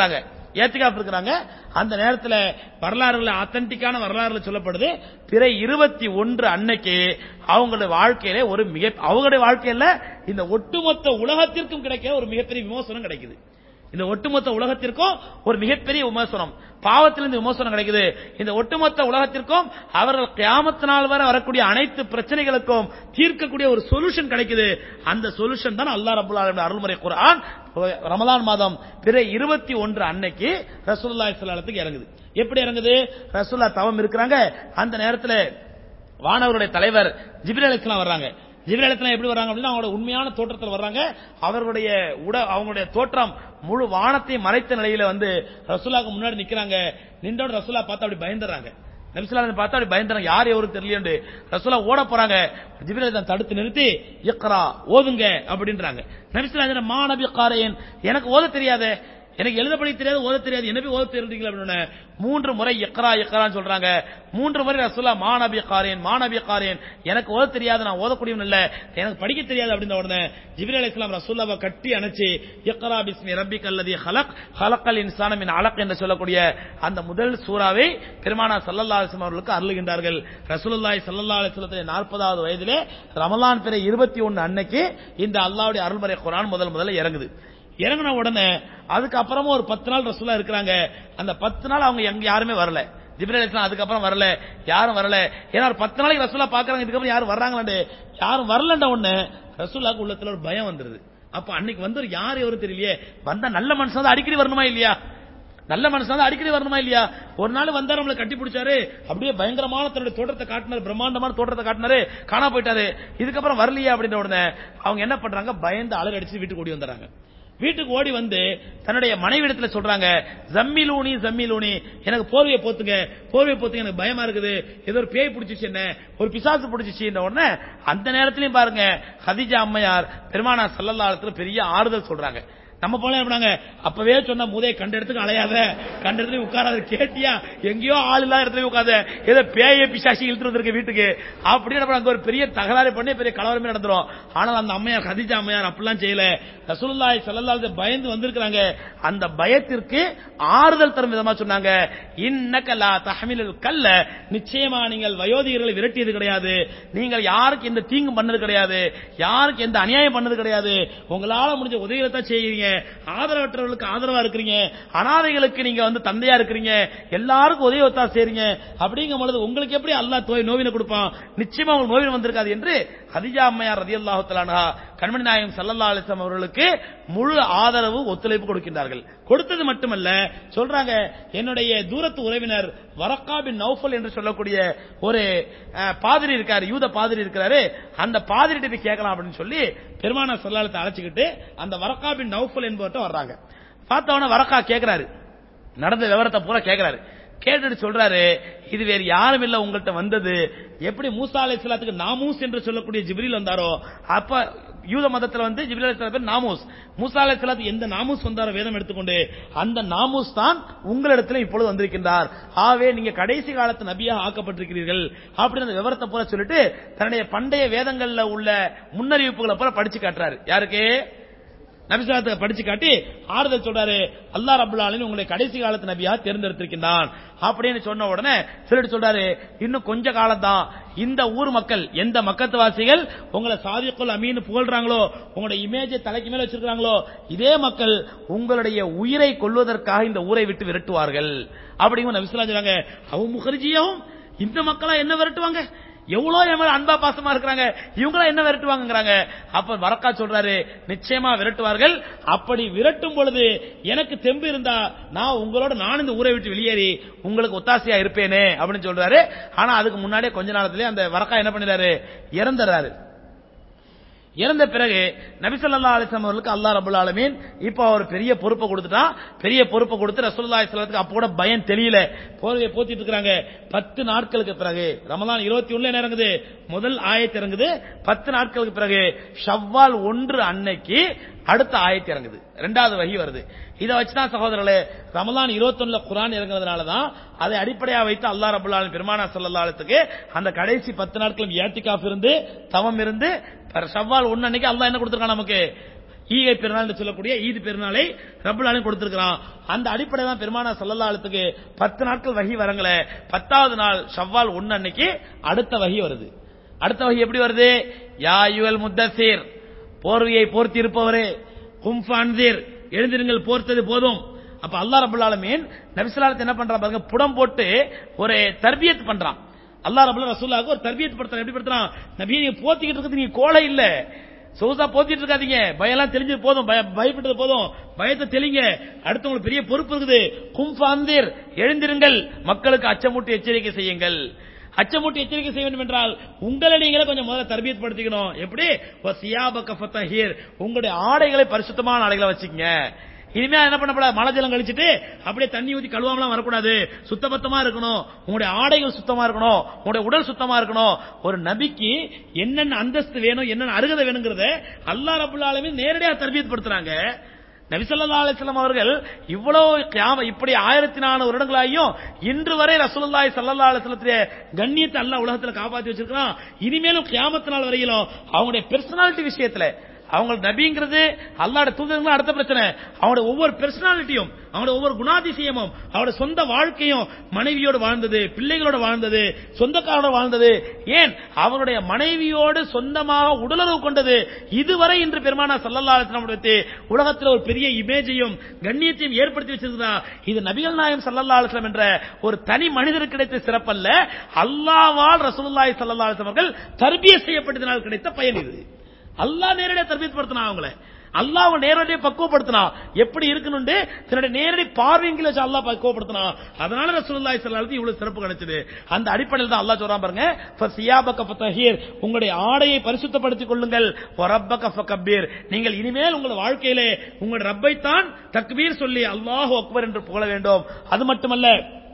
ஏத்திகாப் இருக்கிறாங்க அந்த நேரத்துல வரலாறுல அத்தன்டிக்கான வரலாறுல சொல்லப்படுது பிறை இருபத்தி ஒன்று அன்னைக்கு அவங்களுடைய வாழ்க்கையில ஒரு மிக அவங்களுடைய வாழ்க்கையில இந்த ஒட்டுமொத்த உலகத்திற்கும் கிடைக்கிற ஒரு மிகப்பெரிய விமோசனம் கிடைக்குது இந்த ஒட்டுமொத்த உலகத்திற்கும் ஒரு மிகப்பெரிய விமோசனம் பாவத்திலிருந்து விமோசனம் கிடைக்குது இந்த ஒட்டுமொத்த உலகத்திற்கும் அவர்கள் கியாமத்தினால் வரை வரக்கூடிய அனைத்து பிரச்சனைகளுக்கும் தீர்க்கக்கூடிய ஒரு சொல்யூஷன் கிடைக்குது அந்த சொல்யூஷன் தான் அல்லாஹ் ரபுல் ஆலமீன் அருள்முறை குர்ஆன் ரமலான் மாதம் பிற இருபத்தி ஒன்று அன்னைக்கு ரசூலுல்லாஹி ஸல்லல்லாஹு இறங்குது எப்படி இறங்குது ரசூல்லா தவம் இருக்கிறாங்க அந்த நேரத்துல வானவருடைய தலைவர் ஜிப்ரீல் அலைஹிஸ்ஸலாம் வர்றாங்க ஜிப்ரீல் அலைஹிஸ்ஸலாம் எப்படி வர்றாங்க அப்படின்னா அவங்களோட உண்மையான தோற்றத்தில் வர்றாங்க அவர்களுடைய உட அவங்களுடைய தோற்றம் முழு வானத்தை மறைத்த நிலையில வந்து ரசூலாக்கு முன்னாடி நிக்கிறாங்க நின்றோட ரசூலா பார்த்து அப்படி பயந்துறாங்க நபிசுல்லா பார்த்தா அப்படி பயந்துறாங்க யார் எவரும் தெரியலையண்டு ரசூலா ஓட போறாங்க ஜிப்ரீல் தான் தடுத்து நிறுத்தி இக்ரா ஓதுங்க அப்படின்றாங்க நபிசுல்லா மா நபி காரையன் எனக்கு ஓத தெரியாதே எனக்கு எழுத படிக்க தெரியாது ஓத தெரியாது என்ன போய் ஓத தெரியுங்களா அப்படின்னு மூன்று முறை எக்கரா எக்கரான்னு சொல்றாங்க மூன்று முறை ரசூலா மாநபி காரேன் மாநபி காரேன் எனக்கு ஓத தெரியாது நான் ஓதக்கூடியவன் இல்ல எனக்கு படிக்க தெரியாது அப்படின்னு உடனே ஜிபிரி அலி இஸ்லாம் ரசூல்லாவை கட்டி அணைச்சு எக்கரா பிஸ்மி ரப்பி கல்லதி ஹலக் ஹலக்கல் இன்சான மின் அலக் என்று சொல்லக்கூடிய அந்த முதல் சூறாவை பெருமானா சல்லல்லா அலிஸ்லாம் அவர்களுக்கு அருளுகின்றார்கள் ரசூலுல்லாய் சல்லல்லா அலிஸ்லத்துடைய நாற்பதாவது வயதிலே ரமலான் பிற இருபத்தி ஒன்னு அன்னைக்கு இந்த அல்லாவுடைய அருள்மறை குரான் முதல் முதல்ல இறங்குது இறங்கின உடனே அதுக்கப்புறமா ஒரு பத்து நாள் ரசூலா இருக்கிறாங்க அந்த பத்து நாள் அவங்க எங்க யாருமே வரல ஜிப்ரேல் இஸ்லாம் அதுக்கப்புறம் வரல யாரும் வரல ஏன்னா ஒரு பத்து நாளைக்கு ரசூலா பாக்குறாங்க இதுக்கப்புறம் யாரும் வர்றாங்களாண்டு யாரும் வரலன்ற உடனே ரசூலாக்கு உள்ளத்துல ஒரு பயம் வந்துருது அப்ப அன்னைக்கு வந்து யார் எவரும் தெரியலையே வந்தா நல்ல மனுஷன் தான் அடிக்கடி வரணுமா இல்லையா நல்ல மனுஷன் தான் அடிக்கடி வரணுமா இல்லையா ஒரு நாள் வந்தாரு நம்மளை கட்டி பிடிச்சாரு அப்படியே பயங்கரமான தன்னுடைய தோற்றத்தை காட்டினாரு பிரம்மாண்டமான தோற்றத்தை காட்டினாரு காணா போயிட்டாரு இதுக்கப்புறம் வரலையா அப்படின்ற உடனே அவங்க என்ன பண்றாங்க பயந்து அலர் அடிச்சு வீட்டுக்கு ஓடி வந்துறாங்க வீட்டுக்கு ஓடி வந்து தன்னுடைய மனைவி இடத்துல சொல்றாங்க ஜம்மிலூனி ஜம்மிலூனி எனக்கு போர்வையை போத்துங்க போர்வையை போத்துங்க எனக்கு பயமா இருக்குது ஏதோ ஒரு பேய் பிடிச்சிச்சு என்ன ஒரு பிசாசு பிடிச்சிச்சு உடனே அந்த நேரத்திலயும் பாருங்க ஹதிஜா அம்மையார் பெருமானா சல்லல்லாத்துல பெரிய ஆறுதல் சொல்றாங்க நம்ம போல எப்படாங்க அப்பவே சொன்ன மூதையை கண்ட இடத்துக்கு அலையாத கண்ட இடத்துல உட்காராத கேட்டியா எங்கேயோ ஆள் இல்லாத இடத்துல உட்காத ஏதோ பேய பிசாசி இழுத்து வந்திருக்க வீட்டுக்கு அப்படின்னு அங்க ஒரு பெரிய தகராறு பண்ணி பெரிய கலவரமே நடந்துரும் ஆனால் அந்த அம்மையார் கதிஜா அம்மையார் அப்படிலாம் செய்யல ரசூலுல்லாஹி ஸல்லல்லாஹு பயந்து வந்திருக்காங்க அந்த பயத்திற்கு ஆறுதல் தரும் விதமா சொன்னாங்க இன்னக லா தஹமிலுல் கல்ல நிச்சயமா நீங்கள் வயோதிகர்களை விரட்டியது கிடையாது நீங்கள் யாருக்கு எந்த தீங்கு பண்ணது கிடையாது யாருக்கு எந்த அநியாயம் பண்ணது கிடையாது உங்களால முடிஞ்ச உதவிகளை தான் செய்யறீங்க ஆதரவற்றவர்களுக்கு ஆதரவா இருக்கிறீங்க அனாதைகளுக்கு நீங்க வந்து தந்தையா இருக்கிறீங்க எல்லாருக்கும் உதவி ஒத்தா செய்றீங்க அப்படிங்கும் பொழுது உங்களுக்கு எப்படி அல்லாஹ் தோய் நோவினை கொடுப்பான் நிச்சயமா உங்களுக்கு நோவினை வந்திருக்காது என்று ஹதிஜா அம்மையார் ரதி அல்லாஹு தலானா கண்மணி நாயகம் சல்லல்லா அலிஸ்லாம் அவர்களுக்கு முழு ஆதரவு ஒத்துழைப்பு கொடுக்கின்றார்கள் கொடுத்தது மட்டுமல்ல சொல்றாங்க என்னுடைய தூரத்து உறவினர் வரக்கா பின் நௌஃபல் என்று சொல்லக்கூடிய ஒரு அஹ், பாதிரி இருக்காரு யூத பாதிரி இருக்கிறாரு அந்த பாதிரிட்ட போய் கேட்கலாம் அப்படின்னு சொல்லி பெருமான சொல்லாலத்தை அழைச்சிக்கிட்டு அந்த வரக்கா பின் நௌஃபல் என்பவர்கிட்ட வர்றாங்க பார்த்தவன வரக்கா கேட்கிறாரு நடந்த விவரத்தை பூரா கேட்கிறாரு கேட்டுட்டு சொல்றாரு இது வேறு யாரும் இல்ல உங்கள்கிட்ட வந்தது எப்படி மூசா அலை நாமூஸ் என்று சொல்லக்கூடிய ஜிப்ரீல் வந்தாரோ அப்ப யூத மதத்துல வந்து ஜிப்ரீல் அலைஹிஸ்ஸலாம் பேர் நாமூஸ் மூசா அலைஹிஸ்ஸலாத்துக்கு எந்த நாமூஸ் வந்தாரோ வேதம் எடுத்துக்கொண்டு அந்த நாமூஸ் தான் உங்களிடத்துல இப்பொழுது வந்திருக்கின்றார் ஆவே நீங்க கடைசி காலத்து நபியாக ஆக்கப்பட்டிருக்கிறீர்கள் அப்படின்னு அந்த விவரத்தை பூரா சொல்லிட்டு தன்னுடைய பண்டைய வேதங்கள்ல உள்ள முன்னறிவிப்புகளை பூரா படிச்சு காட்டுறாரு யாருக்கு நபிசாலத்தை படிச்சு காட்டி ஆறுதல் சொல்றாரு அல்லா ரபுல் ஆலமீன் உங்களை கடைசி காலத்து நபியா தேர்ந்தெடுத்திருக்கின்றான் அப்படின்னு சொன்ன உடனே சொல்லிட்டு சொல்றாரு இன்னும் கொஞ்ச காலம் தான் இந்த ஊர் மக்கள் எந்த மக்கத்துவாசிகள் உங்களை சாதிக்குள் அமீன் புகழ்றாங்களோ உங்களோட இமேஜை தலைக்கு மேல வச்சிருக்காங்களோ இதே மக்கள் உங்களுடைய உயிரை கொள்வதற்காக இந்த ஊரை விட்டு விரட்டுவார்கள் அப்படிங்கிற நபிசுல்லா சொல்றாங்க அவங்க முகர்ஜியாவும் இந்த மக்களா என்ன விரட்டுவாங்க எவ்வளவு என் மேல அன்பா பாசமா இருக்கிறாங்க இவங்களா என்ன விரட்டுவாங்கறாங்க அப்ப வரக்கா சொல்றாரு நிச்சயமா விரட்டுவார்கள் அப்படி விரட்டும் பொழுது எனக்கு தெம்பு இருந்தா நான் உங்களோட நான் இந்த ஊரை விட்டு வெளியேறி உங்களுக்கு ஒத்தாசையா இருப்பேனே அப்படின்னு சொல்றாரு ஆனா அதுக்கு முன்னாடியே கொஞ்ச நாளத்திலே அந்த வரக்கா என்ன பண்ணிடுறாரு இறந்துறாரு இறந்த பிறகு நபிசல்லா அலிஸ்லாம் அவர்களுக்கு அல்லா ரபுல் ஆலமீன் இப்போ அவர் பெரிய பொறுப்பை கொடுத்துட்டான் பெரிய பொறுப்பை கொடுத்து ரசூல்லா இஸ்லாத்துக்கு அப்போ கூட பயம் தெரியல போர்வையை போத்திட்டு இருக்காங்க பத்து நாட்களுக்கு பிறகு ரமலான் இருபத்தி ஒண்ணுல என்ன இறங்குது முதல் ஆயத்து இறங்குது பத்து நாட்களுக்கு பிறகு ஷவ்வால் ஒன்று அன்னைக்கு அடுத்த ஆயத்து இறங்குது ரெண்டாவது வகி வருது இதை வச்சுதான் சகோதரர்களே ரமலான் இருபத்தொன்னுல குரான் இறங்குறதுனால தான் அதை அடிப்படையா வைத்து அல்லா ரபுல்லாலின் பெருமானா சல்லல்லாத்துக்கு அந்த கடைசி பத்து நாட்களும் ஏத்திகாஃப் இருந்து தவம் இருந்து ஷவ்வால் ஒன்னு அன்னைக்கு அல்லாஹ் என்ன கொடுத்திருக்கான் நமக்கு ஈகை பெருநாள் என்று சொல்லக்கூடிய ஈது பெருநாளை ரப்புலாலும் கொடுத்திருக்கிறான் அந்த அடிப்படை தான் பெருமானா சல்லல்லாஹுக்கு பத்து நாட்கள் வகி வரங்கள பத்தாவது நாள் ஷவ்வால் ஒன்னு அன்னைக்கு அடுத்த வகி வருது அடுத்த வகி எப்படி வருது யா யுவல் முத்தசீர் போர்வையை போர்த்தி இருப்பவரே கும்ஃபான்தீர் எழுந்திருங்கள் போர்த்தது போதும் அப்ப அல்லாஹ் ரபுல் ஆலமீன் நபிசல்லாத்து என்ன பண்றான் பாருங்க புடம் போட்டு ஒரு தர்பியத் பண்றான் அல்லாஹ் ரபுல் ரசூலாவுக்கு ஒரு தர்பியத் படுத்துறான் எப்படி படுத்துறான் நபியை நீங்க போத்திக்கிட்டு இருக்கிறது நீங்க கோலை இல்ல சொகுசா போத்திட்டு இருக்காதீங்க பயம்லாம் தெரிஞ்சது போதும் பய- பயப்பட்டது போதும் பயத்தை தெளிங்க அடுத்தவங்களுக்கு பெரிய பொறுப்பு இருக்குது கும்ஃபாந்தீர் எழுந்திருங்கள் மக்களுக்கு அச்சமூட்டி எச்சரிக்கை செய்யுங்கள் அச்சமூட்டி எச்சரிக்கை செய்ய வேண்டும் என்றால் உங்களை நீங்களே கொஞ்சம் முதல்ல தர்பியத் படுத்திக்கணும் எப்படி சியாபக்க ஃபத்தஹீர் உங்களுடைய ஆடைகளை பரிசுத்தமான ஆடைகளை வச்சுக்கங்க இனிமே என்ன பண்ணக்கூடாது மழை ஜலம் கழிச்சிட்டு அப்படியே தண்ணி ஊத்தி கழுவாமலாம் வரக்கூடாது சுத்தபத்தமா இருக்கணும் உங்களுடைய ஆடைகள் சுத்தமா இருக்கணும் உங்களுடைய உடல் சுத்தமா இருக்கணும் ஒரு நபிக்கு என்னென்ன அந்தஸ்து வேணும் என்னென்ன அருகதை வேணுங்கிறத அல்லாஹ் ரபுல் ஆலமீன் நேரடியாக தர்பியத் படுத்துறாங்க நபி ஸல்லல்லாஹு அலைஹி வஸல்லம் அவர்கள் இவ்வளவு கியாம இப்படி ஆயிரத்தி நானூறு வருடங்களாயும் இன்று வரை ரசூலுல்லாஹி ஸல்லல்லாஹு அலைஹி வஸல்லத்துடைய கண்ணியத்தை அல்லாஹ் உலகத்துல காப்பாத்தி வச்சிருக்கான் இனிமேலும் கியாமத் நாள் வரையிலும் அவங்களுடைய பெர்சனாலிட்டி விஷயத்துல அவங்க நபிங்கிறது அல்லாஹ்வுடைய தூதர்கள் அடுத்த பிரச்சனை அவங்களுடைய ஒவ்வொரு பெர்சனாலிட்டியும் அவங்களுடைய ஒவ்வொரு குணாதிசயமும் அவருடைய சொந்த வாழ்க்கையும் மனைவியோடு வாழ்ந்தது பிள்ளைகளோட வாழ்ந்தது சொந்தக்காரோட வாழ்ந்தது ஏன் அவருடைய மனைவியோடு சொந்தமாக உடலுறவு கொண்டது இதுவரை இன்று பெருமானா சல்லல்லா அலிஸ்லாமுடைய உலகத்தில் ஒரு பெரிய இமேஜையும் கண்ணியத்தையும் ஏற்படுத்தி வச்சிருந்தா இது நபிகள் நாயம் சல்லல்லா அலிஸ்லாம் என்ற ஒரு தனி மனிதருக்கு கிடைத்த சிறப்பல்ல அல்லாவால் ரசூலுல்லாஹி ஸல்லல்லாஹு அலைஹி வஸல்லம் அவர்கள் தர்பிய செய்யப்பட்டதனால் கிடைத்த பயன் இது அல்லாஹ் நேரடியாக தர்பியத் படுத்தினா அவங்கள அல்லாஹ் அவங்க நேரடியாக பக்குவப்படுத்தினா எப்படி இருக்கணும்னு தன்னுடைய நேரடி பார்வைங்களை வச்சு அல்லாஹ் பக்குவப்படுத்தினா அதனால ரசூலுல்லாஹி ஸல்லல்லாஹு அலைஹி இவ்வளவு சிறப்பு கிடைச்சது அந்த அடிப்படையில் தான் அல்லாஹ் சொல்றான் பாருங்க ஃபசியாபக ஃபதஹீர் உங்களுடைய ஆடையை பரிசுத்தப்படுத்திக் கொள்ளுங்கள் வரப்பக ஃபகபீர் நீங்கள் இனிமேல் உங்கள் வாழ்க்கையிலே உங்கள் ரப்பை தான் தக்பீர் சொல்லி அல்லாஹு அக்பர் என்று புகழ வேண்டும் அது மட்டுமல்ல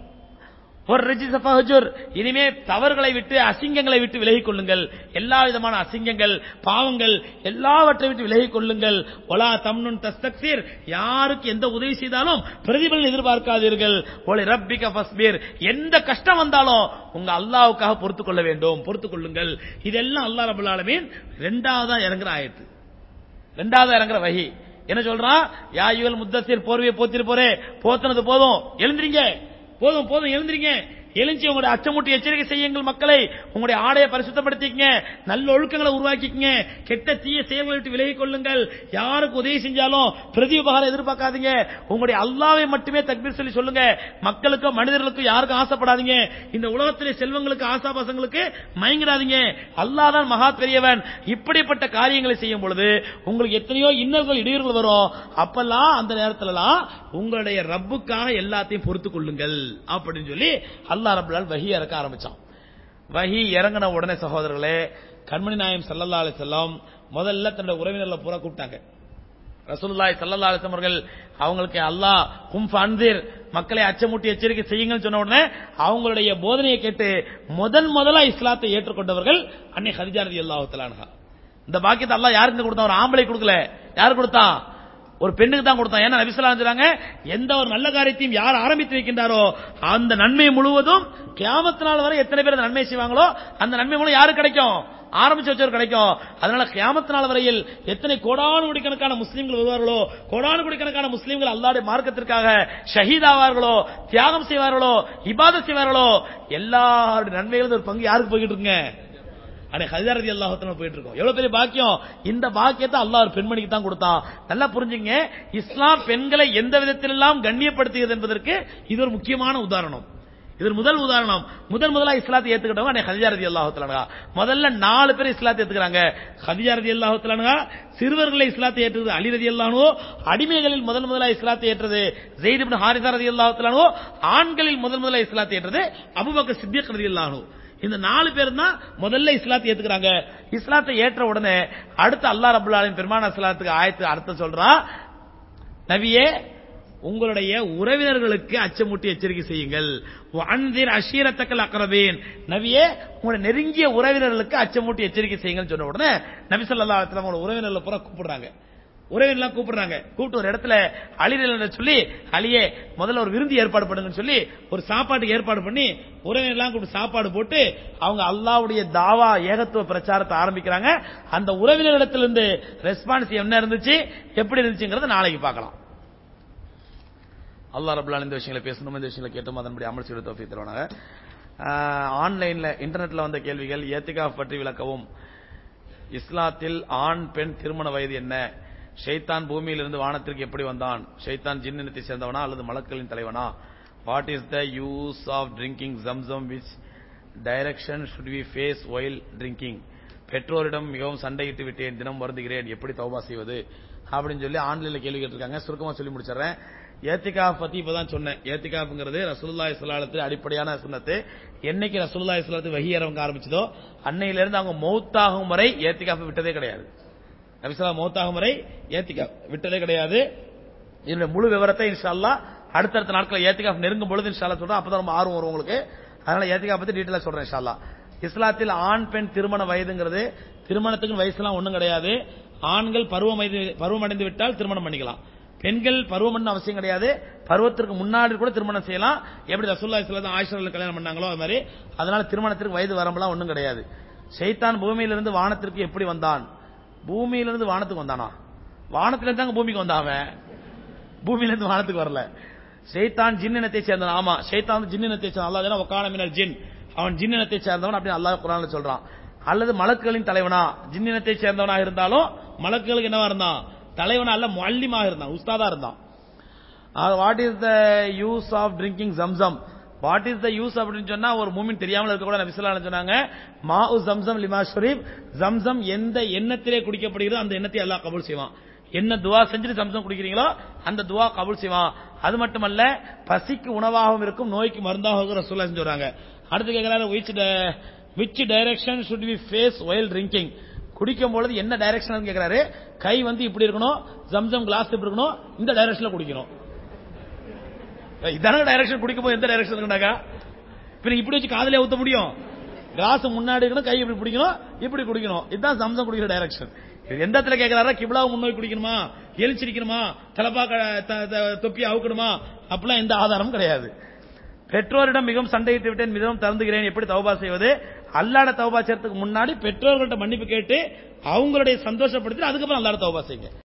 ஒரு ரிஜிச ஃபஹஜுர் இனிமே தவறுகளை விட்டு அசிங்கங்களை விட்டு விலகிக் கொள்ளுங்கள் எல்லா விதமான அசிங்கங்கள் பாவங்கள் எல்லாவற்றை விட்டு விலகிக் கொள்ளுங்கள் ஒலா தம்னுன் தஸ்தக்சீர் யாருக்கு எந்த உதவி செய்தாலும் பிரதிபலன் எதிர்பார்க்காதீர்கள் ஒளி ரப்பிக ஃபஸ்பீர் எந்த கஷ்டம் வந்தாலும் உங்க அல்லாஹ்வுக்காக பொறுத்துக் கொள்ள வேண்டும் பொறுத்துக் கொள்ளுங்கள் இதெல்லாம் அல்லாஹ் ரபுல் ஆலமீன் ரெண்டாவதா இறங்குற ஆயத்து ரெண்டாவது இறங்குற வகி என்ன சொல்றான் யாயுவல் முத்தசீர் போர்வையை போத்திட்டு போறே போத்துனது போதும் எழுந்திரீங்க போதும் போதும் எழுந்திரீங்க எழுச்சி உங்களுடைய அச்சமூட்டி எச்சரிக்கை செய்யுங்கள் மக்களை உங்களுடைய ஆடையை பரிசுத்தப்படுத்திக்கங்க நல்ல ஒழுக்கங்களை உருவாக்கிக்கங்க கெட்ட தீய செயல்களை விட்டு விலகிக் கொள்ளுங்கள் யாருக்கு உதவி செஞ்சாலும் பிரதி உபகாரம் எதிர்பார்க்காதீங்க உங்களுடைய அல்லாவை மட்டுமே தக்பீர் சொல்லி சொல்லுங்க மக்களுக்கோ மனிதர்களுக்கும் யாருக்கும் ஆசைப்படாதீங்க இந்த உலகத்திலே செல்வங்களுக்கு ஆசாபாசங்களுக்கு மயங்கிடாதீங்க அல்லாஹ் தான் மகா பெரியவன் இப்படிப்பட்ட காரியங்களை செய்யும் பொழுது உங்களுக்கு எத்தனையோ இன்னல்கள் இடையூறுகள் வரும் அப்பெல்லாம் அந்த நேரத்திலலாம் உங்களுடைய ரப்புக்காக எல்லாத்தையும் பொறுத்துக் கொள்ளுங்கள் அப்படின்னு சொல்லி அல்லாஹ் ரபுல்லால் வஹி இறக்க ஆரம்பிச்சான் வஹி இறங்கின உடனே சகோதரர்களே கண்மணி நாயம் சல்லல்லா அலைஹி வஸல்லம் முதல்ல தன்னுடைய உறவினர்களை பூரா கூப்பிட்டாங்க ரசூலுல்லாஹி ஸல்லல்லாஹு அலைஹி வஸல்லம் அவர்கள் அவங்களுக்கு அல்லாஹ் கும் ஃபன்திர் மக்களை அச்சமூட்டி எச்சரிக்கை செய்யுங்கன்னு சொன்ன உடனே அவங்களுடைய போதனையை கேட்டு முதன் முதலா இஸ்லாத்தை ஏற்றுக்கொண்டவர்கள் அன்னை ஹதிஜா ரலியல்லாஹு தஆலா அன்ஹா இந்த பாக்கியத்தை அல்லாஹ் யாருக்கு கொடுத்தான் ஒரு ஆம்பளை கொடுக்கல யார் கொடுத்தான் ஒரு பெண்ணுக்கு தான் கொடுத்தான் ஏன்னா நபிசல்லாம் சொல்றாங்க எந்த ஒரு நல்ல காரியத்தையும் யார் ஆரம்பித்து வைக்கின்றாரோ அந்த நன்மை முழுவதும் கியாமத்து நாள் வரை எத்தனை பேர் அந்த நன்மை செய்வாங்களோ அந்த நன்மை மூலம் யாருக்கு கிடைக்கும் ஆரம்பிச்சு வச்சவர் கிடைக்கும் அதனால கியாமத்து நாள் வரையில் எத்தனை கோடானு கோடிக்கணக்கான முஸ்லீம்கள் வருவார்களோ கோடானு கோடிக்கணக்கான முஸ்லீம்கள் அல்லாடைய மார்க்கத்திற்காக ஷஹீத் ஆவார்களோ தியாகம் செய்வார்களோ இபாதத் செய்வார்களோ எல்லாருடைய நன்மைகளும் ஒரு பங்கு யாருக்கு போய்கிட்டு இருக்குங்க அடே ஹஜாரதி அல்லாஹத்துல போயிட்டு இருக்கோம் எவ்வளவு பெரிய பாக்கியம் இந்த பாக்கியத்தை அல்லாஹ் ஒரு பெண்மணிக்கு தான் கொடுத்தான் நல்லா புரிஞ்சுங்க இஸ்லாம் பெண்களை எந்த விதத்திலெல்லாம் கண்ணியப்படுத்துகிறது என்பதற்கு இது ஒரு முக்கியமான உதாரணம் இது ஒரு முதல் உதாரணம் முதல் முதலா இஸ்லாத்தை ஏத்துக்கிட்டவங்க அன்னை ஹதிஜா ரதி அல்லாஹுத்தலானுங்க முதல்ல நாலு பேர் இஸ்லாத்தை ஏத்துக்கிறாங்க ஹதிஜா ரதி அல்லாஹுத்தலானுங்க சிறுவர்களை இஸ்லாத்தை ஏற்றது அலி ரதி அல்லாஹோ அடிமைகளில் முதல் முதலா இஸ்லாத்தை ஏற்றது ஜெயித் இப்னு ஹாரிசா ரதி அல்லாஹுத்தலானோ ஆண்களில் முதல் முதலா இஸ்லாத்தை ஏற்றது அபுபக்கர் சித்திக் ரதி அல்லாஹோ இந்த நாலு பேர் தான் முதல்ல இஸ்லாத்தை ஏத்துக்கிறாங்க இஸ்லாத்தை ஏற்ற உடனே அடுத்து அல்லாஹ் ரபுல் ஆலமின் பெருமான இஸ்லாத்துக்கு ஆயத்து அர்த்தம் சொல்றான் நபியே உங்களுடைய உறவினர்களுக்கு அச்சமூட்டி எச்சரிக்கை செய்யுங்கள் அன்திர் அஷீரத்தக்கல் அக்கரபீன் நபியே உங்களுடைய நெருங்கிய உறவினர்களுக்கு அச்சமூட்டி எச்சரிக்கை செய்யுங்கன்னு சொன்ன உடனே நபி ஸல்லல்லாஹு அலைஹி வஸல்லம் உறவினர்களை பூரா கூப்பிடுறாங்க உறவினர்லாம் கூப்பிடுறாங்க கூப்பிட்டு ஒரு இடத்துல அழிரல சொல்லி அழியே முதல்ல ஒரு விருந்து ஏற்பாடு பண்ணுங்கன்னு சொல்லி ஒரு சாப்பாட்டுக்கு ஏற்பாடு பண்ணி உறவினர்லாம் கூப்பிட்டு சாப்பாடு போட்டு அவங்க அல்லாவுடைய தாவா ஏகத்துவ பிரச்சாரத்தை ஆரம்பிக்கிறாங்க அந்த உறவினரிடத்திலிருந்து ரெஸ்பான்ஸ் என்ன இருந்துச்சு எப்படி இருந்துச்சுங்கிறத நாளைக்கு பார்க்கலாம் அல்லாஹ் ரபுல்லால் இந்த விஷயங்களை பேசணும் இந்த விஷயங்களை கேட்டோம் அதன்படி அமல் செய்ய தோஃபி தருவாங்க ஆன்லைன்ல இன்டர்நெட்ல வந்த கேள்விகள் ஏத்திகாஃப் பற்றி விளக்கவும் இஸ்லாத்தில் ஆண் பெண் திருமண வயது என்ன ஷைத்தான் பூமியிலிருந்து வானத்திற்கு எப்படி வந்தான் ஷைத்தான் ஜின் இனத்தை சேர்ந்தவனா அல்லது மலக்களின் தலைவனா what is the use of drinking Zamzam which direction should we face while drinking பெற்றோரிடம் மிகவும் சண்டையிட்டு விட்டேன் தினம் வருந்துகிறேன் எப்படி தௌபா செய்வது அப்படின்னு சொல்லி ஆன்லைன்ல கேள்வி கேட்டிருக்காங்க சுருக்கமா சொல்லி முடிச்சிடுறேன் ஏத்திகாஃப் பத்தி இப்பதான் சொன்னேன் ஏத்திகாஃப்ங்கிறது ரசூலுல்லாஹி ஸல்லல்லாஹு அடிப்படையான சுன்னத்து என்னைக்கு ரசூலுல்லாஹி ஸல்லல்லாஹு வஹி இறங்க ஆரம்பிச்சதோ அன்னையில இருந்து அவங்க மௌத்தாகும் வரை ஏத்திகாஃப் விட்டதே கிடையாது நபிசல்லா மௌத்தாகும் வரை ஏத்திகாஃப் விட்டதே கிடையாது இதனுடைய முழு விவரத்தை இன்ஷா அல்லாஹ் அடுத்தடுத்த நாட்கள் ஏத்திகாஃப் நெருங்கும் பொழுது இன்ஷா அல்லாஹ் சொல்றேன் அப்பதான் ரொம்ப ஆர்வம் வரும் உங்களுக்கு அதனால ஏத்திகாஃப் பத்தி டீட்டெயிலா சொல்றேன் இன்ஷா அல்லாஹ் இஸ்லாத்தில் ஆண் பெண் திருமண வயதுங்கிறது திருமணத்துக்கு வயசுலாம் ஒண்ணும் கிடையாது ஆண்கள் பருவம் பருவமடைந்து விட்டால் திருமணம் பண்ணிக்கலாம் பெண்கள் பருவம் அவசியம் கிடையாது பருவத்திற்கு முன்னாடி கூட திருமணம் செய்யலாம் எப்படி ரசூல்லா இஸ்லாம் ஆயிஷர்கள் கல்யாணம் பண்ணாங்களோ அது மாதிரி அதனால திருமணத்திற்கு வயது வரம்பெல்லாம் ஒண்ணும் கிடையாது ஷைத்தான் பூமியிலிருந்து வானத்திற்கு எப்படி வந்தான் பூமியிலிருந்து வானத்துக்கு வந்தானா வானத்திலிருந்து தாங்க பூமிக்கு வந்தான் பூமியிலிருந்து வானத்துக்கு வரல ஷைத்தான் ஜின் இனத்தை சேர்ந்தவன் ஆமா ஷைத்தான் ஜின் இனத்தை சேர்ந்த அல்லாஹ் ஒக்கான மினல் ஜின் அவன் ஜின் இனத்தை சேர்ந்தவன் அப்படின்னு அல்லாஹ் குரான்ல சொல்றான் அல்லது மலக்குகளின் தலைவனா ஜின் இனத்தை சேர்ந்தவனா இருந்தாலும் மலக்குகளுக்கு என்னவா இருந்தான் தலைவனா அல்ல மல்லிமாக இருந்தான் உஸ்தாதா இருந்தான் what is the use of drinking Zamzam what is the use அப்படின்னு சொன்னா ஒரு மூமின் தெரியாமல் இருக்க கூட நபிசுல்லா சொன்னாங்க மா உ ஜம்சம் லிமா ஷரீப் ஜம்சம் எந்த எண்ணத்திலே குடிக்கப்படுகிறதோ அந்த எண்ணத்தை எல்லாம் கபூல் செய்வான் என்ன துவா செஞ்சுட்டு ஜம்சம் குடிக்கிறீங்களோ அந்த துவா கபூல் செய்வான் அது மட்டுமல்ல பசிக்கு உணவாகவும் இருக்கும் நோய்க்கு மருந்தாகவும் ரசூல்லா சொல்றாங்க அடுத்து கேட்கிறாரு which which direction should we face while drinking குடிக்கும் பொழுது என்ன டைரக்ஷன் கேட்கிறாரு கை வந்து இப்படி இருக்கணும் ஜம்சம் கிளாஸ் இப்படி இருக்கணும் இந்த டைரக்ஷன்ல குடிக்கணும் இதான டைரக்ஷன் குடிக்கும் போது எந்த டைரக்ஷன் இருக்குனாக்கா பின்ன இப்படி வச்சு காதலே ஊத்த முடியும் கிளாஸ் முன்னாடி இருக்கணும் கை இப்படி பிடிக்கணும் இப்படி குடிக்கணும் இதுதான் சம்சம் குடிக்கிற டைரக்ஷன் எந்த இடத்துல கேட்கிறாரா கிபிலாவை முன்னோக்கி குடிக்கணுமா எழுச்சிருக்கணுமா தலப்பா தொப்பி அவுக்கணுமா அப்படிலாம் எந்த ஆதாரமும் கிடையாது பெற்றோரிடம் மிகவும் சண்டையிட்டு விட்டேன் மிகவும் திறந்துகிறேன் எப்படி தௌபா செய்வது அல்லாட தௌபா செய்யறதுக்கு முன்னாடி பெற்றோர்கள்ட்ட மன்னிப்பு கேட்டு அவங்களுடைய சந்தோஷப்படுத்தி அதுக்கப்புறம் அல்லாட தௌபா செய்யுங்க